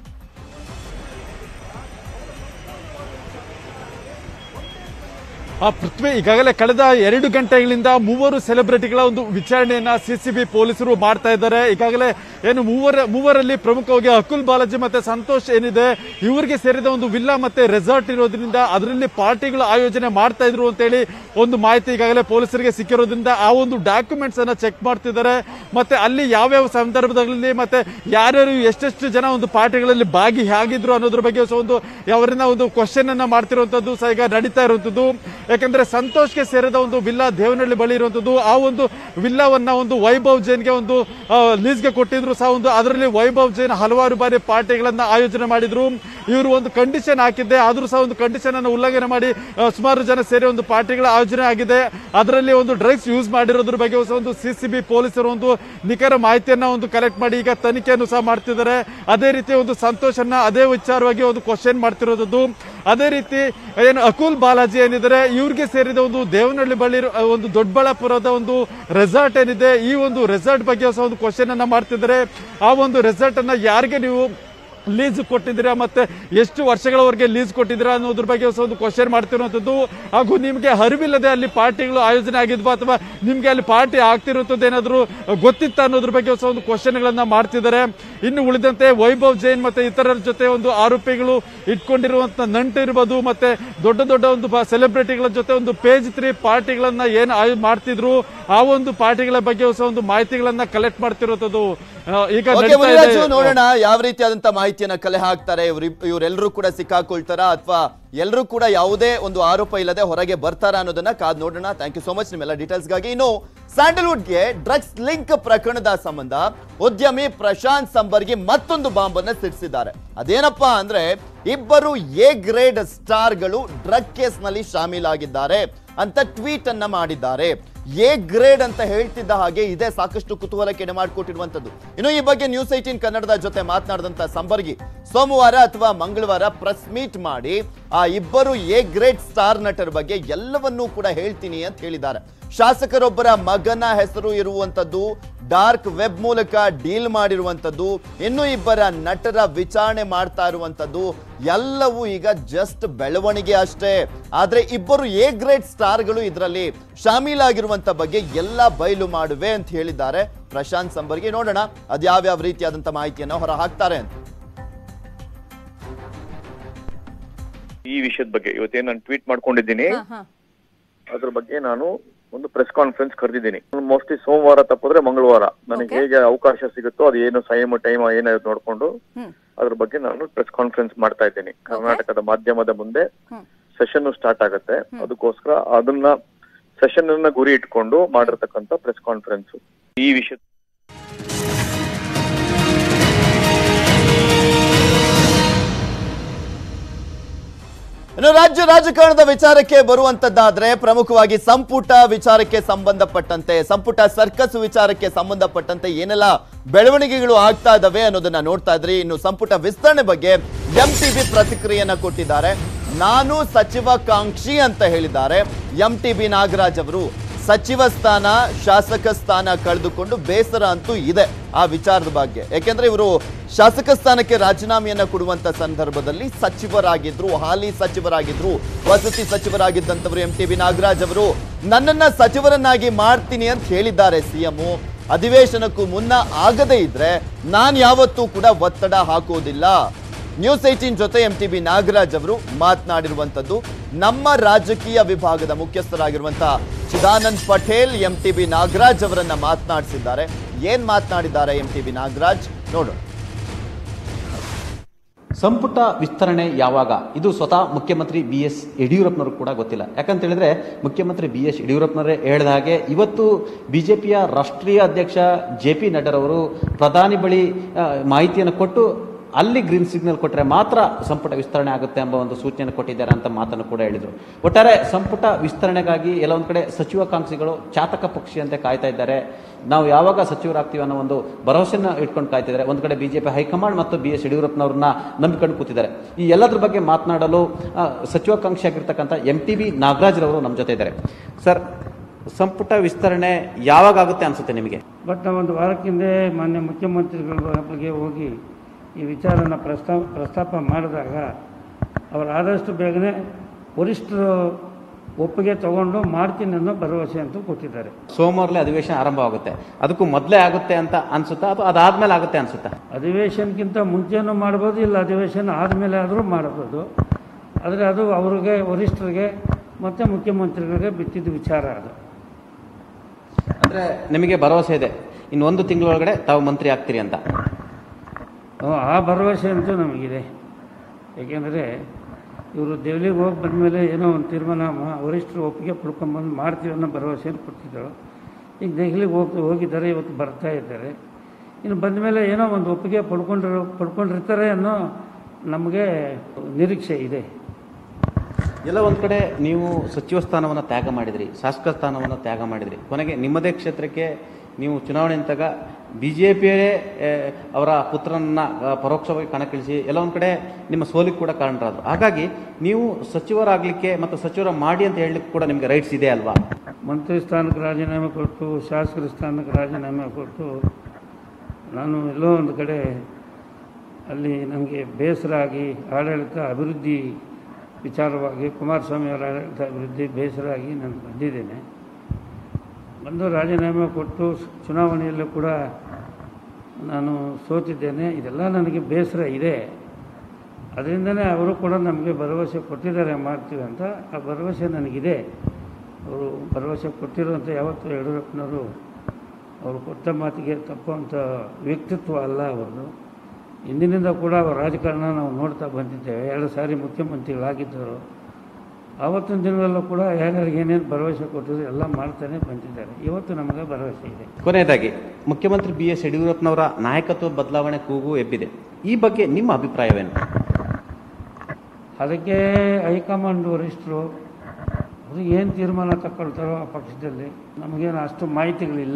ಆ ಪೃಥ್ವಿ ಈಗಾಗಲೇ ಕಳೆದ ಎರಡು ಗಂಟೆಗಳಿಂದ ಮೂವರು ಸೆಲೆಬ್ರಿಟಿಗಳ ಒಂದು ವಿಚಾರಣೆಯನ್ನ ಸಿಸಿಬಿ ಪೊಲೀಸರು ಮಾಡ್ತಾ ಇದ್ದಾರೆ ಈಗಾಗಲೇ ಏನು ಮೂವರ ಮೂವರಲ್ಲಿ ಪ್ರಮುಖವಾಗಿ ಅಕುಲ್ ಬಾಲಾಜಿ ಮತ್ತೆ ಸಂತೋಷ್ ಏನಿದೆ ಇವರಿಗೆ ಸೇರಿದ ಒಂದು ವಿಲ್ಲಾ ಮತ್ತೆ ರೆಸಾರ್ಟ್ ಇರೋದ್ರಿಂದ ಅದರಲ್ಲಿ ಪಾರ್ಟಿಗಳ ಆಯೋಜನೆ ಮಾಡ್ತಾ ಇದ್ರು ಅಂತೇಳಿ ಒಂದು ಮಾಹಿತಿ ಈಗಾಗಲೇ ಪೊಲೀಸರಿಗೆ ಸಿಕ್ಕಿರೋದ್ರಿಂದ ಆ ಒಂದು ಡಾಕ್ಯುಮೆಂಟ್ಸ್ ಅನ್ನ ಚೆಕ್ ಮಾಡ್ತಿದ್ದಾರೆ ಮತ್ತೆ ಅಲ್ಲಿ ಯಾವ್ಯಾವ ಸಂದರ್ಭದಲ್ಲಿ ಮತ್ತೆ ಯಾರ್ಯಾರು ಎಷ್ಟೆಷ್ಟು ಜನ ಒಂದು ಪಾರ್ಟಿಗಳಲ್ಲಿ ಭಾಗಿಯಾಗಿದ್ರು ಅನ್ನೋದ್ರ ಬಗ್ಗೆ ಸಹ ಒಂದು ಅವರಿಂದ ಒಂದು ಕ್ವಶನ್ ಅನ್ನ ಮಾಡ್ತಿರುವಂತದ್ದು ಸಹ ಈಗ ನಡೀತಾ ಇರುವಂತದ್ದು ಯಾಕಂದ್ರೆ ಸಂತೋಷ್ಗೆ ಸೇರಿದ ಒಂದು ವಿಲ್ಲಾ ದೇವನಹಳ್ಳಿ ಬಳಿ ಇರುವಂತದ್ದು ಆ ಒಂದು ವಿಲ್ಲಾವನ್ನ ಒಂದು ವೈಭವ್ ಜೈನ್ಗೆ ಒಂದು ಲೀಸ್ಗೆ ಕೊಟ್ಟಿದ್ರು ಸಹ ಒಂದು ಅದರಲ್ಲಿ ವೈಭವ್ ಜೈನ್ ಹಲವಾರು ಬಾರಿ ಪಾರ್ಟಿಗಳನ್ನ ಆಯೋಜನೆ ಮಾಡಿದ್ರು ಇವರು ಒಂದು ಕಂಡೀಷನ್ ಹಾಕಿದ್ದೆ ಆದ್ರೂ ಸಹ ಒಂದು ಕಂಡೀಷನ್ ಅನ್ನು ಉಲ್ಲಂಘನೆ ಮಾಡಿ ಆ, ಸುಮಾರು ಜನ ಸೇರಿ ಒಂದು ಪಾರ್ಟಿಗಳ ಆಯೋಜನೆ ಆಗಿದೆ ಅದರಲ್ಲಿ ಒಂದು ಡ್ರಗ್ಸ್ ಯೂಸ್ ಮಾಡಿರೋದ್ರ ಬಗ್ಗೆ ಸಹ ಒಂದು ಸಿಸಿಬಿ ಪೊಲೀಸರು ಒಂದು ನಿಖರ ಮಾಹಿತಿಯನ್ನ ಒಂದು ಕಲೆಕ್ಟ್ ಮಾಡಿ ಈಗ ತನಿಖೆಯನ್ನು ಸಹ ಮಾಡ್ತಿದ್ದಾರೆ ಅದೇ ರೀತಿ ಒಂದು ಸಂತೋಷನ್ನ ಅದೇ ವಿಚಾರವಾಗಿ ಒಂದು ಕ್ವಶನ್ ಮಾಡ್ತಿರೋದು ಅದೇ ರೀತಿ ಏನು ಅಕುಲ್ ಬಾಲಾಜಿ ಏನಿದ್ದಾರೆ ಇವ್ರಿಗೆ ಸೇರಿದ ಒಂದು ದೇವನಹಳ್ಳಿ ಬಳಿ ಇರೋ- ಒಂದು ದೊಡ್ಡಬಳ್ಳಾಪುರದ ಒಂದು ರೆಸಾರ್ಟ್ ಏನಿದೆ ಈ ಒಂದು ರೆಸಾರ್ಟ್ ಬಗ್ಗೆ ಸಹ ಒಂದು ಕ್ವಶನ್ ಅನ್ನ ಮಾಡ್ತಿದ್ದಾರೆ ಆ ಒಂದು ರೆಸಾರ್ಟ್ ಅನ್ನ ಯಾರಿಗೆ ನೀವು ಲೀಸ್ ಕೊಟ್ಟಿದ್ದೀರಾ ಮತ್ತೆ ಎಷ್ಟು ವರ್ಷಗಳವರೆಗೆ ಲೀಸ್ ಕೊಟ್ಟಿದ್ದೀರಾ ಅನ್ನೋದ್ರ ಬಗ್ಗೆ ಸಹ ಒಂದು ಕ್ವಶನ್ ಮಾಡ್ತಿರುವಂಥದ್ದು ಹಾಗೂ ನಿಮಗೆ ಅರಿವಿಲ್ಲದೆ ಅಲ್ಲಿ ಪಾರ್ಟಿಗಳು ಆಯೋಜನೆ ಆಗಿದ್ವಾ ಅಥವಾ ನಿಮಗೆ ಅಲ್ಲಿ ಪಾರ್ಟಿ ಆಗ್ತಿರುವಂಥದ್ದು ಏನಾದರೂ ಗೊತ್ತಿತ್ತ ಅನ್ನೋದ್ರ ಬಗ್ಗೆ ಸಹ ಒಂದು ಕ್ವಶನ್ಗಳನ್ನ ಮಾಡ್ತಿದ್ದಾರೆ ಇನ್ನು ಉಳಿದಂತೆ ವೈಭವ್ ಜೈನ್ ಮತ್ತೆ ಇತರರ ಜೊತೆ ಒಂದು ಆರೋಪಿಗಳು ಇಟ್ಕೊಂಡಿರುವಂತ ನಂಟು ಇರ್ಬೋದು ಮತ್ತೆ ದೊಡ್ಡ ದೊಡ್ಡ ಒಂದು ಸೆಲೆಬ್ರಿಟಿಗಳ ಜೊತೆ ಒಂದು ಪೇಜ್ ತ್ರೀ ಪಾರ್ಟಿಗಳನ್ನ ಏನು ಆಯೋ ಮಾಡ್ತಿದ್ರು ಆ ಒಂದು ಪಾರ್ಟಿಗಳ ಬಗ್ಗೆ ಸಹ ಒಂದು ಮಾಹಿತಿಗಳನ್ನ ಕಲೆಕ್ಟ್ ಮಾಡ್ತಿರುವಂಥದ್ದು ಆ, ಈಗ ಓಕೆ ನಡೀತಾ ಮುನಿರಾಜು ಇದೆ ನೋಡೋಣ ಯಾವ ರೀತಿಯಾದಂತ ಮಾಹಿತಿಯನ್ನ ಕಲೆ ಹಾಕ್ತಾರೆ ಇವ್ರ ಇವರೆಲ್ಲರೂ ಕೂಡ ಸಿಕ್ಕಾಕೊಳ್ತಾರ ಅಥವಾ ಎಲ್ಲರೂ ಕೂಡ ಯಾವುದೇ ಒಂದು ಆರೋಪ ಇಲ್ಲದೆ ಹೊರಗೆ ಬರ್ತಾರ ಅನ್ನೋದನ್ನ ಕಾದ್ ನೋಡೋಣ ಥ್ಯಾಂಕ್ ಯು ಸೋ ಮಚ್ ನಿಮ್ಮೆಲ್ಲ ಡೀಟೇಲ್ಸ್ಗಾಗಿ ಇನ್ನು ಸ್ಯಾಂಡಲ್ವುಡ್ಗೆ ಡ್ರಗ್ಸ್ ಲಿಂಕ್ ಪ್ರಕರಣದ ಸಂಬಂಧ ಉದ್ಯಮಿ ಪ್ರಶಾಂತ್ ಸಂಬರ್ಗಿ ಮತ್ತೊಂದು ಬಾಂಬ್ ಅನ್ನ ಸಿಡಿಸಿದ್ದಾರೆ ಅದೇನಪ್ಪಾ ಅಂದ್ರೆ ಇಬ್ಬರು ಎ ಗ್ರೇಡ್ ಸ್ಟಾರ್ಗಳು ಡ್ರಗ್ ಕೇಸ್ ನಲ್ಲಿ ಶಾಮೀಲಾಗಿದ್ದಾರೆ ಅಂತ ಟ್ವೀಟ್ ಅನ್ನ ಮಾಡಿದ್ದಾರೆ ಎ ಗ್ರೇಡ್ ಅಂತ ಹೇಳ್ತಿದ್ದ ಹಾಗೆ ಇದೇ ಸಾಕಷ್ಟು ಕುತೂಹಲಕ್ಕೆ ಮಾಡಿಕೊಟ್ಟಿರುವಂತದ್ದು ಇನ್ನು ಈ ಬಗ್ಗೆ ನ್ಯೂಸ್ ಏಟೀನ್ ಕನ್ನಡದ ಜೊತೆ ಮಾತನಾಡಿದಂತ ಸಂಬರ್ಗಿ ಸೋಮವಾರ ಅಥವಾ ಮಂಗಳವಾರ ಪ್ರೆಸ್ ಮೀಟ್ ಮಾಡಿ ಆ ಇಬ್ಬರು ಎ ಗ್ರೇಡ್ ಸ್ಟಾರ್ ನಟರ ಬಗ್ಗೆ ಎಲ್ಲವನ್ನೂ ಕೂಡ ಹೇಳ್ತೀನಿ ಅಂತ ಹೇಳಿದ್ದಾರೆ ಶಾಸಕರೊಬ್ಬರ ಮಗನ ಹೆಸರು ಇರುವಂತದ್ದು ಡಾರ್ಕ್ ವೆಬ್ ಮೂಲಕ ಡೀಲ್ ಮಾಡಿರುವಂತದ್ದು ಇನ್ನು ಇಬ್ಬರ ನಟರ ವಿಚಾರಣೆ ಮಾಡ್ತಾ ಇರುವಂತದ್ದು ಎಲ್ಲವೂ ಈಗ ಜಸ್ಟ್ ಬೆಳವಣಿಗೆ ಅಷ್ಟೇ ಆದ್ರೆ ಇಬ್ಬರು ಎ ಗ್ರೇಡ್ ಸ್ಟಾರ್ಗಳು ಇದರಲ್ಲಿ ಶಾಮೀಲಾಗಿರುವಂತ ಬಗ್ಗೆ ಎಲ್ಲ ಬಯಲು ಮಾಡುವೆ ಅಂತ ಹೇಳಿದ್ದಾರೆ ಪ್ರಶಾಂತ್ ಸಂಬರ್ಗಿ ನೋಡೋಣ ಅದ್ಯಾವ್ಯಾವ ರೀತಿಯಾದಂತ ಮಾಹಿತಿಯನ್ನ ಹೊರ ಹಾಕ್ತಾರೆ ಅಂತ ಈ ವಿಷಯದ ಬಗ್ಗೆ ಇವತ್ತೇನ್ ನಾನು ಟ್ವೀಟ್ ಮಾಡ್ಕೊಂಡಿದ್ದೀನಿ ಅದ್ರ ಬಗ್ಗೆ ನಾನು ಒಂದು ಪ್ರೆಸ್ ಕಾನ್ಫರೆನ್ಸ್ ಕರೆದಿದ್ದೀನಿ ಮೋಸ್ಟ್ಲಿ ಸೋಮವಾರ ತಪ್ಪಿದ್ರೆ ಮಂಗಳವಾರ ನನಗೆ ಹೇಗೆ ಅವಕಾಶ ಸಿಗುತ್ತೋ ಅದು ಏನು ಸಂಯಮ ಟೈಮ್ ಏನಾದ್ರು ನೋಡ್ಕೊಂಡು ಅದ್ರ ಬಗ್ಗೆ ನಾನು ಪ್ರೆಸ್ ಕಾನ್ಫರೆನ್ಸ್ ಮಾಡ್ತಾ ಇದ್ದೀನಿ ಕರ್ನಾಟಕದ ಮಾಧ್ಯಮದ ಮುಂದೆ ಸೆಷನ್ ಸ್ಟಾರ್ಟ್ ಆಗುತ್ತೆ ಅದಕ್ಕೋಸ್ಕರ ಅದನ್ನ ಸೆಷನ್ ಅನ್ನ ಗುರಿ ಇಟ್ಕೊಂಡು ಮಾಡಿರ್ತಕ್ಕಂಥ ಪ್ರೆಸ್ ಕಾನ್ಫರೆನ್ಸ್ ಈ ವಿಷಯ ಇನ್ನು ರಾಜ್ಯ ರಾಜಕಾರಣದ ವಿಚಾರಕ್ಕೆ ಬರುವಂತದ್ದಾದ್ರೆ ಪ್ರಮುಖವಾಗಿ ಸಂಪುಟ ವಿಚಾರಕ್ಕೆ ಸಂಬಂಧಪಟ್ಟಂತೆ ಸಂಪುಟ ಸರ್ಕಸ್ ವಿಚಾರಕ್ಕೆ ಸಂಬಂಧಪಟ್ಟಂತೆ ಏನೆಲ್ಲ ಬೆಳವಣಿಗೆಗಳು ಆಗ್ತಾ ಇದಾವೆ ಅನ್ನೋದನ್ನ ನೋಡ್ತಾ ಇದ್ರಿ ಇನ್ನು ಸಂಪುಟ ವಿಸ್ತರಣೆ ಬಗ್ಗೆ ಎಂ ಟಿ ಬಿ ಪ್ರತಿಕ್ರಿಯೆಯನ್ನ ಕೊಟ್ಟಿದ್ದಾರೆ ನಾನು ಸಚಿವಾಕಾಂಕ್ಷಿ ಅಂತ ಹೇಳಿದ್ದಾರೆ ಎಂ ಟಿ ಬಿ ನಾಗರಾಜ್ ಅವರು ಸಚಿವ ಸ್ಥಾನ ಶಾಸಕ ಸ್ಥಾನ ಕಳೆದುಕೊಂಡು ಬೇಸರ ಅಂತೂ ಇದೆ ಆ ವಿಚಾರದ ಬಗ್ಗೆ ಯಾಕೆಂದ್ರೆ ಇವರು ಶಾಸಕ ಸ್ಥಾನಕ್ಕೆ ರಾಜೀನಾಮೆಯನ್ನ ಕೊಡುವಂತ ಸಂದರ್ಭದಲ್ಲಿ ಸಚಿವರಾಗಿದ್ರು ಹಾಲಿ ಸಚಿವರಾಗಿದ್ರು ವಸತಿ ಸಚಿವರಾಗಿದ್ದಂಥವರು ಎಂ ಟಿ ಬಿ ನಾಗರಾಜ್ ಅವರು ನನ್ನನ್ನ ಸಚಿವರನ್ನಾಗಿ ಮಾಡ್ತೀನಿ ಅಂತ ಹೇಳಿದ್ದಾರೆ ಸಿಎಂ ಅಧಿವೇಶನಕ್ಕೂ ಮುನ್ನ ಆಗದೇ ಇದ್ರೆ ನಾನ್ ಯಾವತ್ತೂ ಕೂಡ ಒತ್ತಡ ಹಾಕೋದಿಲ್ಲ ನ್ಯೂಸ್ ಏಟೀನ್ ಜೊತೆ ಎಂ ಟಿ ಬಿ ನಾಗರಾಜ್ ಅವರು ಮಾತನಾಡಿರುವಂತದ್ದು ನಮ್ಮ ರಾಜಕೀಯ ವಿಭಾಗದ ಮುಖ್ಯಸ್ಥರಾಗಿರುವಂತಹ Chidanand Patel M T B Nagaraj ಅವರನ್ನ ಮಾತನಾಡಿಸಿದ್ದಾರೆ ಏನ್ ಮಾತನಾಡಿದ್ದಾರೆ ಎಂ ಟಿ ಬಿ ನಾಗರಾಜ್ ನೋಡೋಣ ಸಂಪುಟ ವಿಸ್ತರಣೆ ಯಾವಾಗ ಇದು ಸ್ವತಃ ಮುಖ್ಯಮಂತ್ರಿ ಬಿ ಎಸ್ ಯಡಿಯೂರಪ್ಪನವರು ಕೂಡ ಗೊತ್ತಿಲ್ಲ ಯಾಕಂತ ಹೇಳಿದ್ರೆ ಮುಖ್ಯಮಂತ್ರಿ ಬಿ ಎಸ್ ಯಡಿಯೂರಪ್ಪನವರೇ ಹೇಳಿದ ಹಾಗೆ ಇವತ್ತು ಬಿಜೆಪಿಯ ರಾಷ್ಟ್ರೀಯ ಅಧ್ಯಕ್ಷ ಜೆ ಪಿ ನಡ್ಡರವರು ಪ್ರಧಾನಿ ಬಳಿ ಆ, ಮಾಹಿತಿಯನ್ನು ಕೊಟ್ಟು ಅಲ್ಲಿ ಗ್ರೀನ್ ಸಿಗ್ನಲ್ ಕೊಟ್ಟರೆ ಮಾತ್ರ ಸಂಪುಟ ವಿಸ್ತರಣೆ ಆಗುತ್ತೆ ಎಂಬ ಒಂದು ಸೂಚನೆ ಕೊಟ್ಟಿದ್ದಾರೆ ಅಂತ ಮಾತನ್ನು ಕೂಡ ಹೇಳಿದರು ಒಟ್ಟಾರೆ ಸಂಪುಟ ವಿಸ್ತರಣೆಗಾಗಿ ಎಲ್ಲ ಒಂದು ಕಡೆ ಸಚಿವಾಕಾಂಕ್ಷಿಗಳು ಚಾತಕ ಪಕ್ಷಿಯಂತೆ ಕಾಯ್ತಾ ಇದ್ದಾರೆ ನಾವು ಯಾವಾಗ ಸಚಿವರಾಗ್ತೀವಿ ಅನ್ನೋ ಒಂದು ಭರವಸೆನ ಇಟ್ಕೊಂಡು ಕಾಯ್ತಾ ಇದ್ದಾರೆ ಒಂದು ಕಡೆ ಬಿಜೆಪಿ ಹೈಕಮಾಂಡ್ ಮತ್ತು ಬಿ ಎಸ್ ಯಡಿಯೂರಪ್ಪನವ್ರನ್ನ ನಂಬಿಕೊಂಡು ಕೂತಿದ್ದಾರೆ ಈ ಎಲ್ಲದ್ರ ಬಗ್ಗೆ ಮಾತನಾಡಲು ಆ, ಸಚಿವಾಕಾಂಕ್ಷಿ ಆಗಿರ್ತಕ್ಕಂಥ ಎಂ ಟಿ ಬಿ ನಾಗರಾಜ್ರವರು ನಮ್ಮ ಜೊತೆ ಇದ್ದಾರೆ ಸರ್ ಸಂಪುಟ ವಿಸ್ತರಣೆ ಯಾವಾಗ ಆಗುತ್ತೆ ಅನ್ಸುತ್ತೆ ನಿಮಗೆ ಬಟ್ ನಾವು ಒಂದು ವಾರಕ್ಕಿಂದೆ ಮಾನ್ಯ ಮುಖ್ಯಮಂತ್ರಿಗಳ ಬಗ್ಗೆ ಹೋಗಿ ಈ ವಿಚಾರನ ಪ್ರಸ್ತಾಪ ಪ್ರಸ್ತಾಪ ಮಾಡಿದಾಗ ಅವರು ಆದಷ್ಟು ಬೇಗನೆ ವರಿಷ್ಠರು ಒಪ್ಪಿಗೆ ತಗೊಂಡು ಮಾಡ್ತೀನಿ ಅನ್ನೋ ಭರವಸೆ ಅಂತೂ ಕೊಟ್ಟಿದ್ದಾರೆ ಸೋಮವಾರಲೇ ಅಧಿವೇಶನ ಆರಂಭವಾಗುತ್ತೆ ಅದಕ್ಕೂ ಮೊದಲೇ ಆಗುತ್ತೆ ಅಂತ ಅನ್ಸುತ್ತಾ ಅಥವಾ ಅದಾದ್ಮೇಲೆ ಆಗುತ್ತೆ ಅನ್ಸುತ್ತಾ ಅಧಿವೇಶನಕ್ಕಿಂತ ಮುಂಚೆನೂ ಮಾಡ್ಬೋದು ಇಲ್ಲ ಅಧಿವೇಶನ ಆದಮೇಲೆ ಆದರೂ ಮಾಡ್ಬೋದು ಆದರೆ ಅದು ಅವ್ರಿಗೆ ವರಿಷ್ಠರಿಗೆ ಮತ್ತು ಮುಖ್ಯಮಂತ್ರಿಗಳಿಗೆ ಬಿಟ್ಟಿದ್ದ ವಿಚಾರ ಅದು ಅಂದ್ರೆ ನಿಮಗೆ ಭರವಸೆ ಇದೆ ಇನ್ನು ಒಂದು ತಿಂಗಳೊಳಗಡೆ ತಾವು ಮಂತ್ರಿ ಆಗ್ತೀರಿ ಅಂತ ಹ್ಮ್, ಆ ಭರವಸೆ ಅಂತೂ ನಮಗಿದೆ ಏಕೆಂದರೆ ಇವರು ದೆಹಲಿಗೆ ಹೋಗಿ ಬಂದಮೇಲೆ ಏನೋ ಒಂದು ತೀರ್ಮಾನ ಮಾ- ವರಿಷ್ಠರು ಒಪ್ಪಿಗೆ ಪಡ್ಕೊಂಬಂದು ಮಾಡ್ತೀವಿ ಅನ್ನೋ ಭರವಸೆಯನ್ನು ಕೊಟ್ಟಿದ್ದರು ಈಗ ದೆಹಲಿಗೆ ಹೋಗಿ ಹೋಗಿದ್ದಾರೆ ಇವತ್ತು ಬರ್ತಾ ಇದ್ದಾರೆ ಇನ್ನು ಬಂದ ಮೇಲೆ ಏನೋ ಒಂದು ಒಪ್ಪಿಗೆ ಪಡ್ಕೊಂಡಿರೋ ಪಡ್ಕೊಂಡಿರ್ತಾರೆ ಅನ್ನೋ ನಮಗೆ ನಿರೀಕ್ಷೆ ಇದೆ ಎಲ್ಲ ಒಂದ್ ಕಡೆ ನೀವು ಸಚಿವ ಸ್ಥಾನವನ್ನು ತ್ಯಾಗ ಮಾಡಿದ್ರಿ ಶಾಸಕ ಸ್ಥಾನವನ್ನು ತ್ಯಾಗ ಮಾಡಿದ್ರಿ ಕೊನೆಗೆ ನಿಮ್ಮದೇ ಕ್ಷೇತ್ರಕ್ಕೆ ನೀವು ಚುನಾವಣೆ ನಿಂತಾಗ ಬಿ ಜೆ ಪಿಯೇ ಅವರ ಪುತ್ರನನ್ನ ಆ, ಪರೋಕ್ಷವಾಗಿ ಕಣಕ್ಕಿಳಿಸಿ ಎಲ್ಲ ಒಂದ್ ಕಡೆ ನಿಮ್ಮ ಸೋಲಿಗೆ ಕೂಡ ಕಾರಣರಾದ್ರು ಹಾಗಾಗಿ ನೀವು ಸಚಿವರಾಗಲಿಕ್ಕೆ ಮತ್ತು ಸಚಿವರ ಮಾಡಿ ಅಂತ ಹೇಳಲಿಕ್ಕೆ ಕೂಡ ನಿಮಗೆ ರೈಟ್ಸ್ ಇದೆ ಅಲ್ವಾ ಮಂತ್ರಿ ಸ್ಥಾನಕ್ಕೆ ರಾಜೀನಾಮೆ ಕೊಟ್ಟು ಶಾಸಕರ ಸ್ಥಾನಕ್ಕೆ ರಾಜೀನಾಮೆ ಕೊಟ್ಟು ನಾನು ಎಲ್ಲೋ ಒಂದು ಕಡೆ ಅಲ್ಲಿ ನನಗೆ ಬೇಸರ ಆಗಿ ಆಡಳಿತ ಅಭಿವೃದ್ಧಿ ವಿಚಾರವಾಗಿ ಕುಮಾರಸ್ವಾಮಿ ಅವರ ಆಡಳಿತ ಅಭಿವೃದ್ಧಿ ಬೇಸರ ಆಗಿ ನಾನು ಬಂದಿದ್ದೇನೆ ಬಂದು ರಾಜೀನಾಮೆ ಕೊಟ್ಟು ಚುನಾವಣೆಯಲ್ಲೂ ಕೂಡ ನಾನು ಸೋತಿದ್ದೇನೆ ಇದೆಲ್ಲ ನನಗೆ ಬೇಸರ ಇದೆ ಅದರಿಂದನೇ ಅವರು ಕೂಡ ನಮಗೆ ಭರವಸೆ ಕೊಟ್ಟಿದ್ದಾರೆ ಮಾಡ್ತೀವಿ ಅಂತ ಆ ಭರವಸೆ ನನಗಿದೆ ಅವರು ಭರವಸೆ ಕೊಟ್ಟಿರುವಂಥ ಯಾವತ್ತೂ ಯಡಿಯೂರಪ್ಪನವರು ಅವರು ಕೊಟ್ಟ ಮಾತಿಗೆ ತಪ್ಪುವಂಥ ವ್ಯಕ್ತಿತ್ವ ಅಲ್ಲ ಅವ್ರದ್ದು ಇಂದಿನಿಂದ ಕೂಡ ಅವರ ರಾಜಕಾರಣ ನಾವು ನೋಡ್ತಾ ಬಂದಿದ್ದೇವೆ ಎರಡು ಸಾರಿ ಮುಖ್ಯಮಂತ್ರಿಗಳಾಗಿದ್ದರು ಆವತ್ತಿನ ದಿನದಲ್ಲೂ ಕೂಡ ಯಾರ್ಯಾರಿಗೆ ಏನೇನು ಭರವಸೆ ಕೊಟ್ಟಿದ್ರು ಎಲ್ಲ ಮಾಡ್ತಾನೆ ಬಂದಿದ್ದಾರೆ ಇವತ್ತು ನಮಗೆ ಭರವಸೆ ಇದೆ ಕೊನೆಯದಾಗಿ ಮುಖ್ಯಮಂತ್ರಿ ಬಿ ಎಸ್ ಯಡಿಯೂರಪ್ಪನವರ ನಾಯಕತ್ವ ಬದಲಾವಣೆ ಕೂಗು ಎಬ್ಬಿದೆ ಈ ಬಗ್ಗೆ ನಿಮ್ಮ ಅಭಿಪ್ರಾಯವೇನು ಅದಕ್ಕೆ ಹೈಕಮಾಂಡ್ ವರಿಷ್ಠರು ಅದು ಏನು ತೀರ್ಮಾನ ತಗೊಳ್ತಾರೋ ಆ ಪಕ್ಷದಲ್ಲಿ ನಮಗೇನು ಅಷ್ಟು ಮಾಹಿತಿಗಳಿಲ್ಲ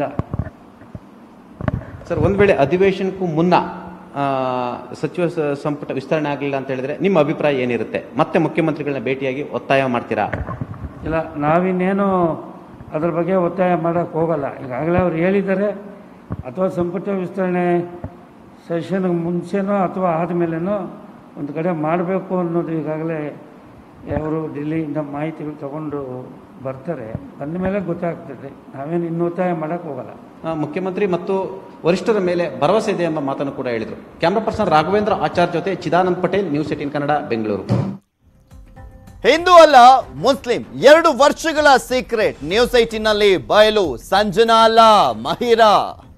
ಸರ್ ಒಂದ್ ವೇಳೆ ಅಧಿವೇಶನಕ್ಕೂ ಮುನ್ನ ಆ, ಸಚಿವ ಸ- ಸಂಪುಟ ವಿಸ್ತರಣೆ ಆಗಲಿಲ್ಲ ಅಂತ ಹೇಳಿದ್ರೆ ನಿಮ್ಮ ಅಭಿಪ್ರಾಯ ಏನಿರುತ್ತೆ ಮತ್ತೆ ಮುಖ್ಯಮಂತ್ರಿಗಳನ್ನ ಭೇಟಿಯಾಗಿ ಒತ್ತಾಯ ಮಾಡ್ತೀರಾ ಇಲ್ಲ ನಾವಿನ್ನೇನು ಅದ್ರ ಬಗ್ಗೆ ಒತ್ತಾಯ ಮಾಡೋಕ್ಕೆ ಹೋಗಲ್ಲ ಈಗಾಗಲೇ ಅವ್ರು ಹೇಳಿದ್ದಾರೆ ಅಥವಾ ಸಂಪುಟ ವಿಸ್ತರಣೆ ಸೆಷನ್ಗೆ ಮುಂಚೆನೋ ಅಥವಾ ಆದಮೇಲೆನೋ ಒಂದು ಕಡೆ ಮಾಡಬೇಕು ಅನ್ನೋದು ಈಗಾಗಲೇ ಅವರು ಡೆಲ್ಲಿಯಿಂದ ಮಾಹಿತಿಗಳು ತಗೊಂಡು ಬರ್ತಾರೆ ಬಂದ ಮೇಲೆ ಗೊತ್ತಾಗ್ತದೆ ನಾವೇನು ಇನ್ನೂ ಒತ್ತಾಯ ಮಾಡೋಕ್ಕೆ ಹೋಗಲ್ಲ ಆ, ಮುಖ್ಯಮಂತ್ರಿ ಮತ್ತು ವರಿಷ್ಠರ ಮೇಲೆ ಭರವಸೆ ಇದೆ ಎಂಬ ಮಾತನ್ನು ಕೂಡ ಹೇಳಿದರು ಕ್ಯಾಮ್ರಾ ಪರ್ಸನ್ ರಾಘವೇಂದ್ರ ಆಚಾರ್ ಜೊತೆ ಚಿದಾನಂದ್ ಪಟೇಲ್ ನ್ಯೂಸ್ ಏಟಿನ್ ಕನ್ನಡ ಬೆಂಗಳೂರು ಹಿಂದೂ ಅಲ್ಲ ಮುಸ್ಲಿಂ ಎರಡು ವರ್ಷಗಳ ಸೀಕ್ರೆಟ್ ನ್ಯೂಸ್ ನಲ್ಲಿ ಬಯಲು ಸಂಜನಾ ಅಲ್ಲ ಮಹಿರಾ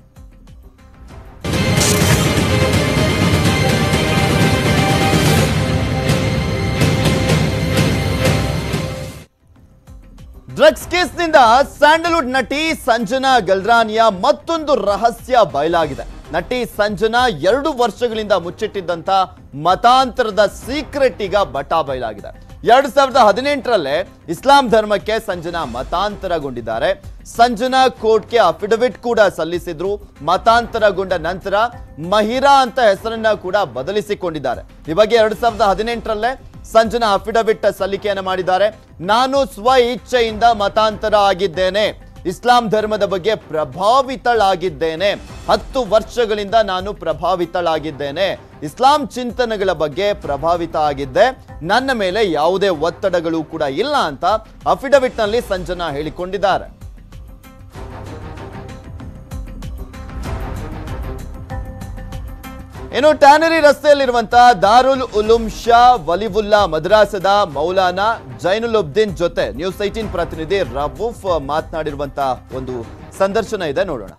ಡ್ರಗ್ಸ್ ಕೇಸ್ನಿಂದ ಸ್ಯಾಂಡಲ್ವುಡ್ ನಟಿ ಸಂಜನಾ ಗಲ್ರಾನಿಯ ಮತ್ತೊಂದು ರಹಸ್ಯ ಬಯಲಾಗಿದೆ ನಟಿ ಸಂಜನಾ ಎರಡು ವರ್ಷಗಳಿಂದ ಮುಚ್ಚಿಟ್ಟಿದ್ದಂತ ಮತಾಂತರದ ಸೀಕ್ರೆಟ್ ಈಗ ಬಟಾ ಬಯಲಾಗಿದೆ ಎರಡ್ ಸಾವಿರದ ಹದಿನೆಂಟರಲ್ಲೇ ಇಸ್ಲಾಂ ಧರ್ಮಕ್ಕೆ ಸಂಜನಾ ಮತಾಂತರಗೊಂಡಿದ್ದಾರೆ ಸಂಜನಾ ಕೋರ್ಟ್ಗೆ ಅಫಿಡವಿಟ್ ಕೂಡ ಸಲ್ಲಿಸಿದ್ರು ಮತಾಂತರಗೊಂಡ ನಂತರ ಮಹಿರಾ ಅಂತ ಹೆಸರನ್ನ ಕೂಡ ಬದಲಿಸಿಕೊಂಡಿದ್ದಾರೆ ಈ ಬಗ್ಗೆ ಎರಡ್ ಸಾವಿರದ ಹದಿನೆಂಟರಲ್ಲೇ ಸಂಜನಾ ಅಫಿಡವಿಟ್ ಸಲ್ಲಿಕೆಯನ್ನು ಮಾಡಿದ್ದಾರೆ ನಾನು ಸ್ವ ಇಚ್ಛೆಯಿಂದ ಮತಾಂತರ ಆಗಿದ್ದೇನೆ ಇಸ್ಲಾಂ ಧರ್ಮದ ಬಗ್ಗೆ ಪ್ರಭಾವಿತಳಾಗಿದ್ದೇನೆ ಹತ್ತು ವರ್ಷಗಳಿಂದ ನಾನು ಪ್ರಭಾವಿತಳಾಗಿದ್ದೇನೆ ಇಸ್ಲಾಂ ಚಿಂತನೆಗಳ ಬಗ್ಗೆ ಪ್ರಭಾವಿತ ಆಗಿದ್ದೆ ನನ್ನ ಮೇಲೆ ಯಾವುದೇ ಒತ್ತಡಗಳು ಕೂಡ ಇಲ್ಲ ಅಂತ ಅಫಿಡವಿಟ್ ನಲ್ಲಿ ಸಂಜನಾ ಹೇಳಿಕೊಂಡಿದ್ದಾರೆ ಇನ್ನು ಟ್ಯಾನರಿ ರಸ್ತೆಯಲ್ಲಿರುವಂತಹ ದಾರುಲ್ ಉಲುಂ ಶಾ ವಲಿವುಲ್ಲಾ ಮದ್ರಾಸದ ಮೌಲಾನಾ ಜೈನುಲ್ ಉಬ್ದೀನ್ ಜೊತೆ ನ್ಯೂಸ್ ಏಟೀನ್ ಪ್ರತಿನಿಧಿ ರವೂಫ್ ಮಾತನಾಡಿರುವಂತಹ ಒಂದು ಸಂದರ್ಶನ ಇದೆ ನೋಡೋಣ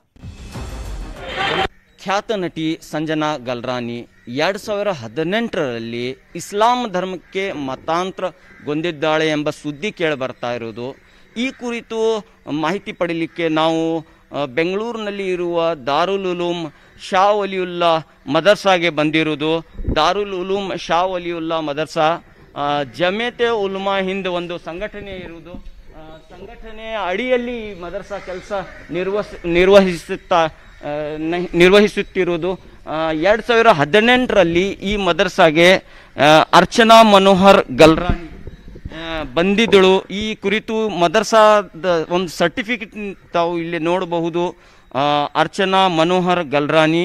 ಖ್ಯಾತ ನಟಿ ಸಂಜನಾ ಗಲ್ರಾನಿ ಎರಡು ಸಾವಿರ ಹದಿನೆಂಟರಲ್ಲಿ ಇಸ್ಲಾಂ ಧರ್ಮಕ್ಕೆ ಮತಾಂತರಗೊಂಡಿದ್ದಾಳೆ ಎಂಬ ಸುದ್ದಿ ಕೇಳಿ ಬರ್ತಾ ಇರೋದು ಈ ಕುರಿತು ಮಾಹಿತಿ ಪಡೀಲಿಕ್ಕೆ ನಾವು ಆ, ಬೆಂಗಳೂರಿನಲ್ಲಿ ಇರುವ ದಾರುಲ್ ಉಲೂಮ್ ಶಾ ವಲಿಯುಲ್ಲಾ ಮದರ್ಸಾಗೆ ಬಂದಿರುವುದು ದಾರುಲ್ ಉಲೂಮ್ ಶಾ ವಲಿಯುಲ್ಲಾ ಮದರ್ಸಾ ಆ, ಜಮೇತೆ ಉಲ್ಮಾ ಹಿಂದ್ ಒಂದು ಸಂಘಟನೆ ಇರುವುದು ಆ, ಸಂಘಟನೆಯ ಅಡಿಯಲ್ಲಿ ಈ ಮದರ್ಸಾ ಕೆಲಸ ನಿರ್ವಹಿಸ್ ನಿರ್ವಹಿಸುತ್ತಾ ಆ, ನ- ನಿರ್ವಹಿಸುತ್ತಿರುವುದು ಎರಡು ಸಾವಿರ ಹದಿನೆಂಟರಲ್ಲಿ ಈ ಮದರ್ಸಾಗೆ ಆ, ಅರ್ಚನಾ ಮನೋಹರ್ ಗಲ್ರಾನಿ ಆ, ಬಂದಿದ್ದಳು ಈ ಕುರಿತು ಮದರ್ಸಾದ ಒಂದು ಸರ್ಟಿಫಿಕೇಟ್ ತಾವು ಇಲ್ಲಿ ನೋಡಬಹುದು ಆ, ಅರ್ಚನಾ ಮನೋಹರ್ ಗಲ್ರಾನಿ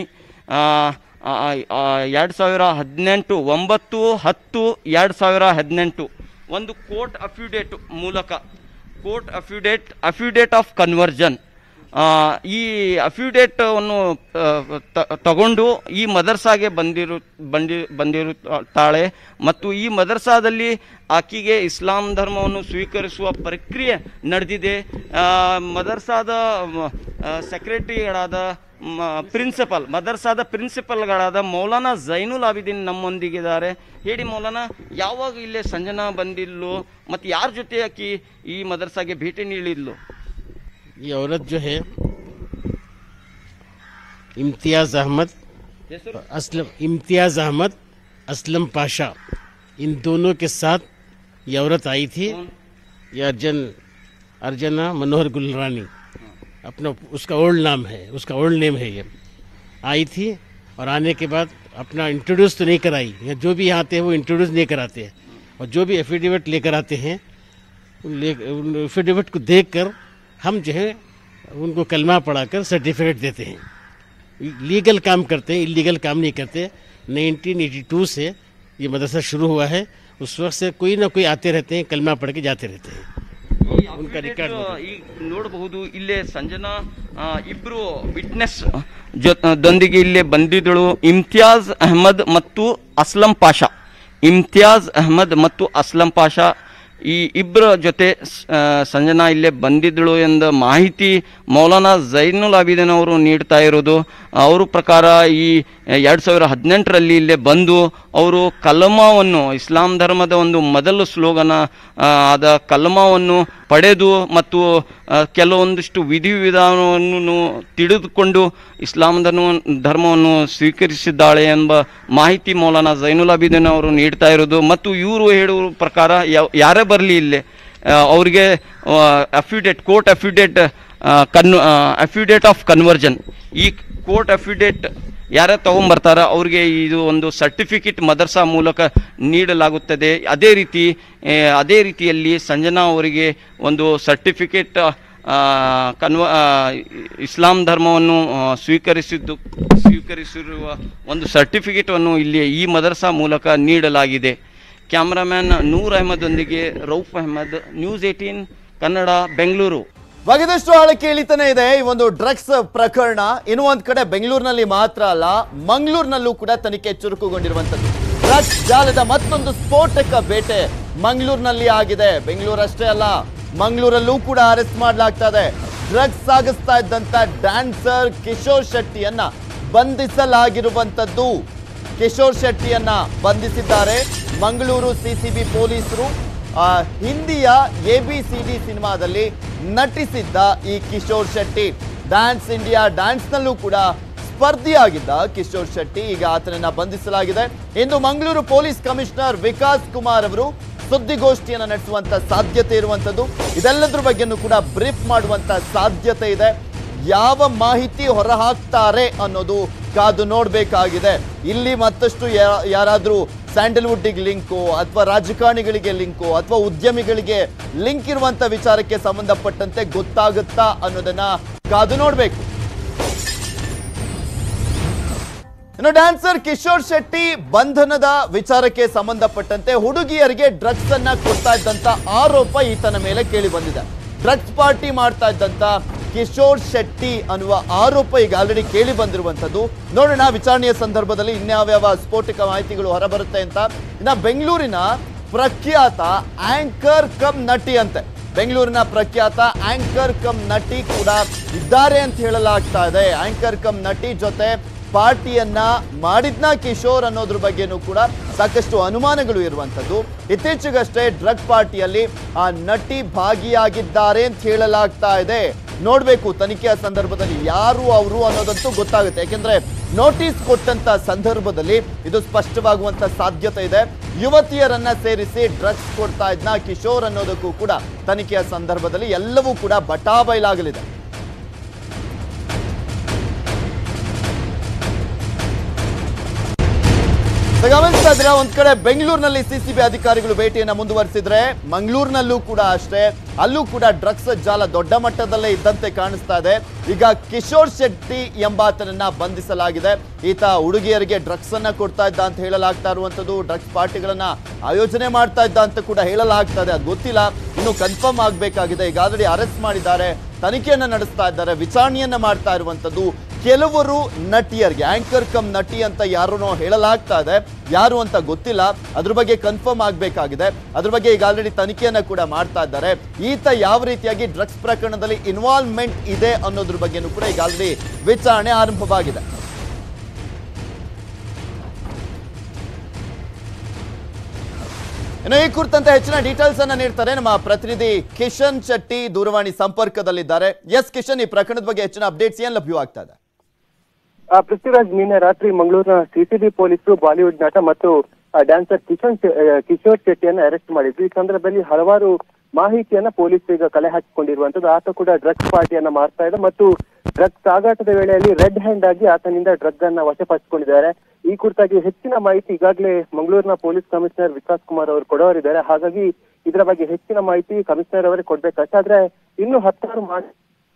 ಎರಡು ಸಾವಿರ ಹದಿನೆಂಟು ಒಂಬತ್ತು ಹತ್ತು ಎರಡು ಸಾವಿರ ಹದಿನೆಂಟು ಒಂದು ಕೋರ್ಟ್ ಅಫಿಡೇಟ್ ಮೂಲಕ court affidavit affidavit of conversion ಈ ಅಫಿಡೇಟನ್ನು ತಗೊಂಡು ಈ ಮದರ್ಸಾಗೆ ಬಂದಿರು ಬಂದಿ ಬಂದಿರುತ್ತಾಳೆ ಮತ್ತು ಈ ಮದರ್ಸಾದಲ್ಲಿ ಆಕೆಗೆ ಇಸ್ಲಾಂ ಧರ್ಮವನ್ನು ಸ್ವೀಕರಿಸುವ ಪ್ರಕ್ರಿಯೆ ನಡೆದಿದೆ ಆ, ಮದರ್ಸಾದ ಸೆಕ್ರೆಟರಿಗಳಾದ ಪ್ರಿನ್ಸಿಪಲ್ ಮದರ್ಸಾದ ಪ್ರಿನ್ಸಿಪಲ್ಗಳಾದ ಮೌಲಾನಾ ಜೈನುಲ್ ಆಬಿದೀನ್ ನಮ್ಮೊಂದಿಗಿದ್ದಾರೆ ಹೇಳಿ ಮೌಲಾನಾ ಯಾವಾಗ ಇಲ್ಲೇ ಸಂಜನಾ ಬಂದಿದ್ಲು ಮತ್ತು ಯಾರ ಜೊತೆ ಆಕಿ ಈ ಮದರ್ಸಾಗೆ ಭೇಟಿ ನೀಡಿದ್ಲು ये औरत जो है इम्तियाज़ अहमद असलम इम्तियाज़ अहमद असलम पाशा इन दोनों के साथ ये औरत आई थी ये अर्जन अर्जना मनोहर गुलरानी अपना उसका ओल्ड नाम है उसका ओल्ड नेम है ये आई थी और आने के बाद अपना इंट्रोड्यूस तो नहीं कराई या जो भी आते हैं वो इंट्रोड्यूस नहीं कराते हैं और जो भी एफिडेविट लेकर आते हैं एफिडेविट को देखकर हम जो है उनको कलमा पढ़ाकर सर्टिफिकेट देते हैं लीगल काम करते हैं इलीगल काम नहीं करते 1982 से ये मदरसा शुरू हुआ है उस वक्त से कोई ना कोई आते रहते हैं कलमा पढ़ के जाते रहते हैं ಉನ್ಕ record ಈಗ ನೋಡಬಹುದು ಇಲ್ಲೇ ಸಂಜನಾ ಆ, ಇಬ್ರು ವಿಟ್ನೆಸ್ ದೊಂದಿಗೆ ಇಲ್ಲೇ ಬಂದಿದ್ದಳು ಇಮ್ತಿಯಾಜ್ ಅಹಮದ್ ಮತ್ತು ಅಸ್ಲಂ ಪಾಷಾ ಇಮ್ತಿಯಾಜ್ ಅಹಮದ್ ಮತ್ತು ಅಸ್ಲಂ ಪಾಷಾ ಈ ಇಬ್ಬರ ಜೊತೆ ಸ್- ಆ, ಸಂಜನಾ ಇಲ್ಲೇ ಬಂದಿದ್ದಳು ಎಂದ ಮಾಹಿತಿ ಮೌಲಾನಾ ಜೈನುಲ್ ಆಬಿದೀನ್ ಅವರು ನೀಡ್ತಾ ಇರೋದು ಅವ್ರ ಪ್ರಕಾರ ಈ ಎರಡು ಸಾವಿರ ಹದಿನೆಂಟರಲ್ಲಿ ಇಲ್ಲೇ ಬಂದು ಅವರು ಕಲಮಾವನ್ನು ಇಸ್ಲಾಂ ಧರ್ಮದ ಒಂದು ಮೊದಲು ಸ್ಲೋಗನ ಆ, ಆದ ಕಲಮಾವನ್ನು ಪಡೆದು ಮತ್ತು ಆ, ಕೆಲವೊಂದಿಷ್ಟು ವಿಧಿವಿಧಾನವನ್ನು ತಿಳಿದುಕೊಂಡು ಇಸ್ಲಾಂ ಧರ್ಮ ಧರ್ಮವನ್ನು ಸ್ವೀಕರಿಸಿದ್ದಾಳೆ ಎಂಬ ಮಾಹಿತಿ ಮೌಲಾನಾ ಜೈನುಲ್ ಆಬಿದೀನ್ ಅವರು ನೀಡ್ತಾ ಇರೋದು ಮತ್ತು ಇವರು ಹೇಳುವ ಪ್ರಕಾರ ಯಾವ- ಯಾರೇ ಬರಲಿ ಇಲ್ಲಿ ಆ, ಅವರಿಗೆ ಅಫಿಡೇಟ್ ಕೋರ್ಟ್ ಅಫಿಡೇಟ್ ಕನ್ ಅಫಿಡೇಟ್ ಆಫ್ ಕನ್ವರ್ಜನ್ ಈ ಕೋರ್ಟ್ ಅಫಿಡೇಟ್ ಯಾರೇ ತಗೊಂಬರ್ತಾರ ಅವ್ರಿಗೆ ಇದು ಒಂದು ಸರ್ಟಿಫಿಕೇಟ್ ಮದರ್ಸಾ ಮೂಲಕ ನೀಡಲಾಗುತ್ತದೆ ಅದೇ ರೀತಿ ಆ, ಅದೇ ರೀತಿಯಲ್ಲಿ ಸಂಜನಾ ಅವರಿಗೆ ಒಂದು ಸರ್ಟಿಫಿಕೇಟ್ ಕನ್ವ ಆ, ಇಸ್ಲಾಂ ಧರ್ಮವನ್ನು ಆ, ಸ್ವೀಕರಿಸಿದ್ದು ಸ್ವೀಕರಿಸಿರುವ ಒಂದು ಸರ್ಟಿಫಿಕೇಟನ್ನು ಇಲ್ಲಿ ಈ ಮದರ್ಸಾ ಮೂಲಕ ನೀಡಲಾಗಿದೆ ಕ್ಯಾಮ್ರಾಮ್ಯಾನ್ ನೂರ್ ಅಹಮದೊಂದಿಗೆ ರೌಫ್ ಅಹಮದ್ ನ್ಯೂಸ್ ಏಟೀನ್ ಕನ್ನಡ ಬೆಂಗಳೂರು ಬಗೆದಷ್ಟು ಆಳಕ್ಕೆ ಇಳಿತಾನೆ ಇದೆ ಈ ಒಂದು ಡ್ರಗ್ಸ್ ಪ್ರಕರಣ ಇನ್ನು ಒಂದ್ ಕಡೆ ಬೆಂಗಳೂರಿನಲ್ಲಿ ಮಾತ್ರ ಅಲ್ಲ ಮಂಗಳೂರಿನಲ್ಲೂ ಕೂಡ ತನಿಖೆ ಚುರುಕುಗೊಂಡಿರುವಂತದ್ದು ಡ್ರಗ್ಸ್ ಜಾಲದ ಮತ್ತೊಂದು ಸ್ಫೋಟಕ ಬೇಟೆ ಮಂಗಳೂರಿನಲ್ಲಿ ಆಗಿದೆ ಬೆಂಗಳೂರು ಅಷ್ಟೇ ಅಲ್ಲ ಮಂಗಳೂರಲ್ಲೂ ಕೂಡ ಅರೆಸ್ಟ್ ಮಾಡಲಾಗ್ತಾ ಇದೆ ಡ್ರಗ್ಸ್ ಸಾಗಿಸ್ತಾ ಇದ್ದಂತ ಡ್ಯಾನ್ಸರ್ ಕಿಶೋರ್ ಶೆಟ್ಟಿಯನ್ನ ಬಂಧಿಸಲಾಗಿರುವಂತದ್ದು ಕಿಶೋರ್ ಶೆಟ್ಟಿಯನ್ನ ಬಂಧಿಸಿದ್ದಾರೆ ಮಂಗಳೂರು ಸಿಸಿಬಿ ಪೊಲೀಸರು ಆ, ಹಿಂದಿಯ ಎ ಬಿ ಸಿ ಡಿ ಸಿನಿಮಾದಲ್ಲಿ ನಟಿಸಿದ್ದ ಈ ಕಿಶೋರ್ ಶೆಟ್ಟಿ ಡ್ಯಾನ್ಸ್ ಇಂಡಿಯಾ ಡ್ಯಾನ್ಸ್ನಲ್ಲೂ ಕೂಡ ಸ್ಪರ್ಧಿಯಾಗಿದ್ದ ಕಿಶೋರ್ ಶೆಟ್ಟಿ ಈಗ ಆತನನ್ನ ಬಂಧಿಸಲಾಗಿದೆ ಇಂದು ಮಂಗಳೂರು ಪೊಲೀಸ್ ಕಮಿಷನರ್ ವಿಕಾಸ್ ಕುಮಾರ್ ಅವರು ಸುದ್ದಿಗೋಷ್ಠಿಯನ್ನು ನಡೆಸುವಂತ ಸಾಧ್ಯತೆ ಇರುವಂತದ್ದು ಇದೆಲ್ಲದ್ರ ಬಗ್ಗೆನೂ ಕೂಡ ಬ್ರೀಫ್ ಮಾಡುವಂತ ಸಾಧ್ಯತೆ ಇದೆ ಯಾವ ಮಾಹಿತಿ ಹೊರಹಾಕ್ತಾರೆ ಅನ್ನೋದು ಕಾದು ನೋಡಬೇಕಾಗಿದೆ ಇಲ್ಲಿ ಮತ್ತಷ್ಟು ಯಾ- ಯಾರಾದ್ರೂ ಸ್ಯಾಂಡಲ್ವುಡ್ಗೆ ಲಿಂಕು ಅಥವಾ ರಾಜಕಾರಣಿಗಳಿಗೆ ಲಿಂಕು ಅಥವಾ ಉದ್ಯಮಿಗಳಿಗೆ ಲಿಂಕ್ ಇರುವಂತ ವಿಚಾರಕ್ಕೆ ಸಂಬಂಧಪಟ್ಟಂತೆ ಗೊತ್ತಾಗುತ್ತಾ ಅನ್ನೋದನ್ನ ಕಾದು ನೋಡಬೇಕು ಇನ್ನು ಡ್ಯಾನ್ಸರ್ ಕಿಶೋರ್ ಶೆಟ್ಟಿ ಬಂಧನದ ವಿಚಾರಕ್ಕೆ ಸಂಬಂಧಪಟ್ಟಂತೆ ಹುಡುಗಿಯರಿಗೆ ಡ್ರಗ್ಸ್ ಅನ್ನ ಕೊಡ್ತಾ ಇದ್ದಂತ ಆರೋಪ ಈತನ ಮೇಲೆ ಕೇಳಿ ಬಂದಿದೆ ಡ್ರಗ್ಸ್ ಪಾರ್ಟಿ ಮಾಡ್ತಾ ಇದ್ದಂತ ಕಿಶೋರ್ ಶೆಟ್ಟಿ ಅನ್ನುವ ಆರೋಪ ಈಗ ಆಲ್ರೆಡಿ ಕೇಳಿ ಬಂದಿರುವಂತದ್ದು ನೋಡೋಣ ವಿಚಾರಣೆಯ ಸಂದರ್ಭದಲ್ಲಿ ಇನ್ಯಾವ್ಯಾವ ಸ್ಫೋಟಕ ಮಾಹಿತಿಗಳು ಹೊರಬರುತ್ತೆ ಅಂತ ಇನ್ನ ಬೆಂಗಳೂರಿನ ಪ್ರಖ್ಯಾತ ಆಂಕರ್ ಕಮ್ ನಟಿ ಅಂತೆ ಬೆಂಗಳೂರಿನ ಪ್ರಖ್ಯಾತ ಆಂಕರ್ ಕಮ್ ನಟಿ ಕೂಡ ಇದ್ದಾರೆ ಅಂತ ಹೇಳಲಾಗ್ತಾ ಇದೆ ಆಂಕರ್ ಕಮ್ ನಟಿ ಜೊತೆ ಪಾರ್ಟಿಯನ್ನ ಮಾಡಿದ್ನ ಕಿಶೋರ್ ಅನ್ನೋದ್ರ ಬಗ್ಗೆನೂ ಕೂಡ ಸಾಕಷ್ಟು ಅನುಮಾನಗಳು ಇರುವಂತದ್ದು ಇತ್ತೀಚೆಗಷ್ಟೇ ಡ್ರಗ್ ಪಾರ್ಟಿಯಲ್ಲಿ ಆ ನಟಿ ಭಾಗಿಯಾಗಿದ್ದಾರೆ ಅಂತ ಹೇಳಲಾಗ್ತಾ ಇದೆ ನೋಡ್ಬೇಕು ತನಿಖೆಯ ಸಂದರ್ಭದಲ್ಲಿ ಯಾರು ಅವರು ಅನ್ನೋದಂತೂ ಗೊತ್ತಾಗುತ್ತೆ ಯಾಕೆಂದ್ರೆ ನೋಟಿಸ್ ಕೊಟ್ಟಂತ ಸಂದರ್ಭದಲ್ಲಿ ಇದು ಸ್ಪಷ್ಟವಾಗುವಂತ ಸಾಧ್ಯತೆ ಇದೆ ಯುವತಿಯರನ್ನ ಸೇರಿಸಿ ಡ್ರಗ್ಸ್ ಕೊಡ್ತಾ ಇದ್ನ ಕಿಶೋರ್ ಅನ್ನೋದಕ್ಕೂ ಕೂಡ ತನಿಖೆಯ ಸಂದರ್ಭದಲ್ಲಿ ಎಲ್ಲವೂ ಕೂಡ ಬಟಾಬೈಲಾಗಲಿದೆ ಸೊ ಗಮನಿಸ್ತಾ ಇದ್ರೆ ಒಂದ್ ಕಡೆ ಬೆಂಗಳೂರಿನಲ್ಲಿ ಸಿಸಿಬಿ ಅಧಿಕಾರಿಗಳು ಭೇಟಿಯನ್ನ ಮುಂದುವರಿಸಿದ್ರೆ ಮಂಗಳೂರಿನಲ್ಲೂ ಕೂಡ ಅಷ್ಟೇ ಅಲ್ಲೂ ಕೂಡ ಡ್ರಗ್ಸ್ ಜಾಲ ದೊಡ್ಡ ಮಟ್ಟದಲ್ಲೇ ಇದ್ದಂತೆ ಕಾಣಿಸ್ತಾ ಇದೆ ಈಗ ಕಿಶೋರ್ ಶೆಟ್ಟಿ ಎಂಬಾತನನ್ನ ಬಂಧಿಸಲಾಗಿದೆ ಈತ ಹುಡುಗಿಯರಿಗೆ ಡ್ರಗ್ಸ್ ಅನ್ನ ಕೊಡ್ತಾ ಇದ್ದ ಅಂತ ಹೇಳಲಾಗ್ತಾ ಇರುವಂತದ್ದು ಡ್ರಗ್ಸ್ ಪಾರ್ಟಿಗಳನ್ನ ಆಯೋಜನೆ ಮಾಡ್ತಾ ಇದ್ದ ಅಂತ ಕೂಡ ಹೇಳಲಾಗ್ತಾ ಇದೆ ಅದು ಗೊತ್ತಿಲ್ಲ ಇನ್ನು ಕನ್ಫರ್ಮ್ ಆಗಬೇಕಾಗಿದೆ ಈಗ ಆಲ್ರೆಡಿ ಅರೆಸ್ಟ್ ಮಾಡಿದ್ದಾರೆ ತನಿಖೆಯನ್ನ ನಡೆಸ್ತಾ ಇದ್ದಾರೆ ವಿಚಾರಣೆಯನ್ನ ಮಾಡ್ತಾ ಇರುವಂತದ್ದು ಕೆಲವರು ನಟಿಯರಿಗೆ ಆಂಕರ್ ಕಮ್ ನಟಿ ಅಂತ ಯಾರನ್ನೋ ಹೇಳಲಾಗ್ತಾ ಇದೆ ಯಾರು ಅಂತ ಗೊತ್ತಿಲ್ಲ ಅದ್ರ ಬಗ್ಗೆ ಕನ್ಫರ್ಮ್ ಆಗಬೇಕಾಗಿದೆ ಅದ್ರ ಬಗ್ಗೆ ಈಗ ಆಲ್ರೆಡಿ ತನಿಖೆಯನ್ನ ಕೂಡ ಮಾಡ್ತಾ ಇದ್ದಾರೆ ಈತ ಯಾವ ರೀತಿಯಾಗಿ ಡ್ರಗ್ಸ್ ಪ್ರಕರಣದಲ್ಲಿ ಇನ್ವಾಲ್ವ್ಮೆಂಟ್ ಇದೆ ಅನ್ನೋದ್ರ ಬಗ್ಗೆನೂ ಕೂಡ ಈಗ ಆಲ್ರೆಡಿ ವಿಚಾರಣೆ ಆರಂಭವಾಗಿದೆ ಇನ್ನು ಈ ಕುರಿತಂತೆ ಹೆಚ್ಚಿನ ಡೀಟೇಲ್ಸ್ ಅನ್ನ ನೀಡ್ತಾರೆ ನಮ್ಮ ಪ್ರತಿನಿಧಿ ಕಿಶನ್ ಶೆಟ್ಟಿ ದೂರವಾಣಿ ಸಂಪರ್ಕದಲ್ಲಿದ್ದಾರೆ ಎಸ್ ಕಿಶನ್ ಈ ಪ್ರಕರಣದ ಬಗ್ಗೆ ಹೆಚ್ಚಿನ ಅಪ್ಡೇಟ್ಸ್ ಏನ್ ಲಭ್ಯವಾಗ್ತಾ ಇದೆ ಆ, ಪೃಥ್ವಿರಾಜ್ ನಿನ್ನೆ ರಾತ್ರಿ ಮಂಗಳೂರಿನ ಸಿಸಿಬಿ ಪೊಲೀಸರು ಬಾಲಿವುಡ್ ನಟ ಮತ್ತು ಆ, ಡ್ಯಾನ್ಸರ್ ಕಿಶನ್ ಶೆ- ಆ, ಕಿಶೋರ್ ಶೆಟ್ಟಿಯನ್ನು ಅರೆಸ್ಟ್ ಮಾಡಿದ್ರು ಈ ಸಂದರ್ಭದಲ್ಲಿ ಹಲವಾರು ಮಾಹಿತಿಯನ್ನ ಪೊಲೀಸರು ಈಗ ಕಲೆ ಹಾಕಿಕೊಂಡಿರುವಂತದ್ದು ಆತ ಕೂಡ ಡ್ರಗ್ಸ್ ಪಾರ್ಟಿಯನ್ನ ಮಾಡ್ತಾ ಇದೆ ಮತ್ತು ಡ್ರಗ್ಸ್ ಸಾಗಾಟದ ವೇಳೆಯಲ್ಲಿ ರೆಡ್ ಹ್ಯಾಂಡ್ ಆಗಿ ಆತನಿಂದ ಡ್ರಗ್ ಅನ್ನ ವಶಪಡಿಸಿಕೊಂಡಿದ್ದಾರೆ ಈ ಕುರಿತಾಗಿ ಹೆಚ್ಚಿನ ಮಾಹಿತಿ ಈಗಾಗಲೇ ಮಂಗಳೂರಿನ ಪೊಲೀಸ್ ಕಮಿಷನರ್ ವಿಕಾಸ್ ಕುಮಾರ್ ಅವರು ಕೊಡೋರಿದ್ದಾರೆ ಹಾಗಾಗಿ ಇದರ ಬಗ್ಗೆ ಹೆಚ್ಚಿನ ಮಾಹಿತಿ ಕಮಿಷನರ್ ಅವರೇ ಕೊಡ್ಬೇಕಷ್ಟೇ ಆದ್ರೆ ಇನ್ನು ಹತ್ತಾರು ಮಾಹಿತಿ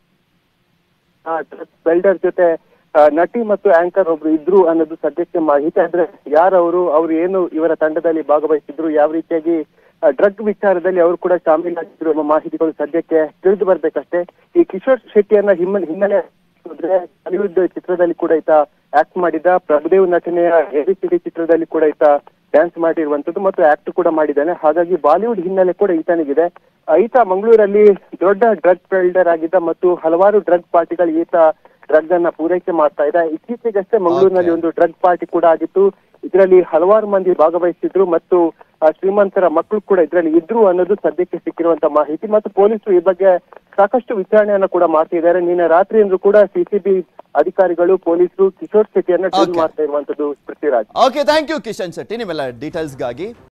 ಬೆಲ್ಡರ್ ಜೊತೆ ಆ, ನಟಿ ಮತ್ತು ಆಂಕರ್ ಒಬ್ರು ಇದ್ರು ಅನ್ನೋದು ಸದ್ಯಕ್ಕೆ ಮಾಹಿತಿ ಆದ್ರೆ ಯಾರವರು ಅವ್ರು ಏನು ಇವರ ತಂಡದಲ್ಲಿ ಭಾಗವಹಿಸಿದ್ರು ಯಾವ ರೀತಿಯಾಗಿ ಡ್ರಗ್ ವಿಚಾರದಲ್ಲಿ ಅವರು ಕೂಡ ಶಾಮೀಲಾಗಿದ್ರು ಎಂಬ ಮಾಹಿತಿಗಳು ಸದ್ಯಕ್ಕೆ ತಿಳಿದು ಬರ್ಬೇಕಷ್ಟೇ ಈ ಕಿಶೋರ್ ಶೆಟ್ಟಿಯನ್ನ ಹಿಮ್ಮೆ ಹಿನ್ನೆಲೆ ಹೋದ್ರೆ ಬಾಲಿವುಡ್ ಚಿತ್ರದಲ್ಲಿ ಕೂಡ ಈತ ಆಕ್ಟ್ ಮಾಡಿದ ಪ್ರಭುದೇವ್ ನಟನೆಯ ಎಬಿಸಿಡಿ ಚಿತ್ರದಲ್ಲಿ ಕೂಡ ಈತ ಡ್ಯಾನ್ಸ್ ಮಾಡಿರುವಂತದ್ದು ಮತ್ತು ಆಕ್ಟ್ ಕೂಡ ಮಾಡಿದ್ದಾನೆ ಹಾಗಾಗಿ ಬಾಲಿವುಡ್ ಹಿನ್ನೆಲೆ ಕೂಡ ಈತನಿಗಿದೆ ಆ, ಈತ ಮಂಗಳೂರಲ್ಲಿ ದೊಡ್ಡ ಡ್ರಗ್ ಬೆಲ್ಡರ್ ಆಗಿದ್ದ ಮತ್ತು ಹಲವಾರು ಡ್ರಗ್ ಪಾರ್ಟಿಗಳು ಈತ ಡ್ರಗ್ ಅನ್ನ ಪೂರೈಕೆ ಮಾಡ್ತಾ ಇದ್ದ ಇತ್ತೀಚೆಗಷ್ಟೇ ಮಂಗಳೂರಿನಲ್ಲಿ ಒಂದು ಡ್ರಗ್ ಪಾರ್ಟಿ ಕೂಡ ಆಗಿತ್ತು ಇದರಲ್ಲಿ ಹಲವಾರು ಮಂದಿ ಭಾಗವಹಿಸಿದ್ರು ಮತ್ತು ಆ, ಶ್ರೀಮಂತರ ಮಕ್ಕಳು ಕೂಡ ಇದರಲ್ಲಿ ಇದ್ರು ಅನ್ನೋದು ಸದ್ಯಕ್ಕೆ ಸಿಕ್ಕಿರುವಂತ ಮಾಹಿತಿ ಮತ್ತು ಪೊಲೀಸರು ಈ ಬಗ್ಗೆ ಸಾಕಷ್ಟು ವಿಚಾರಣೆಯನ್ನ ಕೂಡ ಮಾಡ್ತಿದ್ದಾರೆ ನಿನ್ನೆ ರಾತ್ರಿಯಿಂದ ಕೂಡ ಸಿಸಿಬಿ ಅಧಿಕಾರಿಗಳು ಪೊಲೀಸರು ಕಿಶೋರ್ ಶೆಟ್ಟಿಯನ್ನ ಡ್ರಿಲ್ Okay. ಮಾಡ್ತಾ ಇರುವಂತದ್ದು Prithviraj okay thank you Kishan Shetty ನಿಮ್ಮೆಲ್ಲ ಡೀಟೇಲ್ಸ್ಗಾಗಿ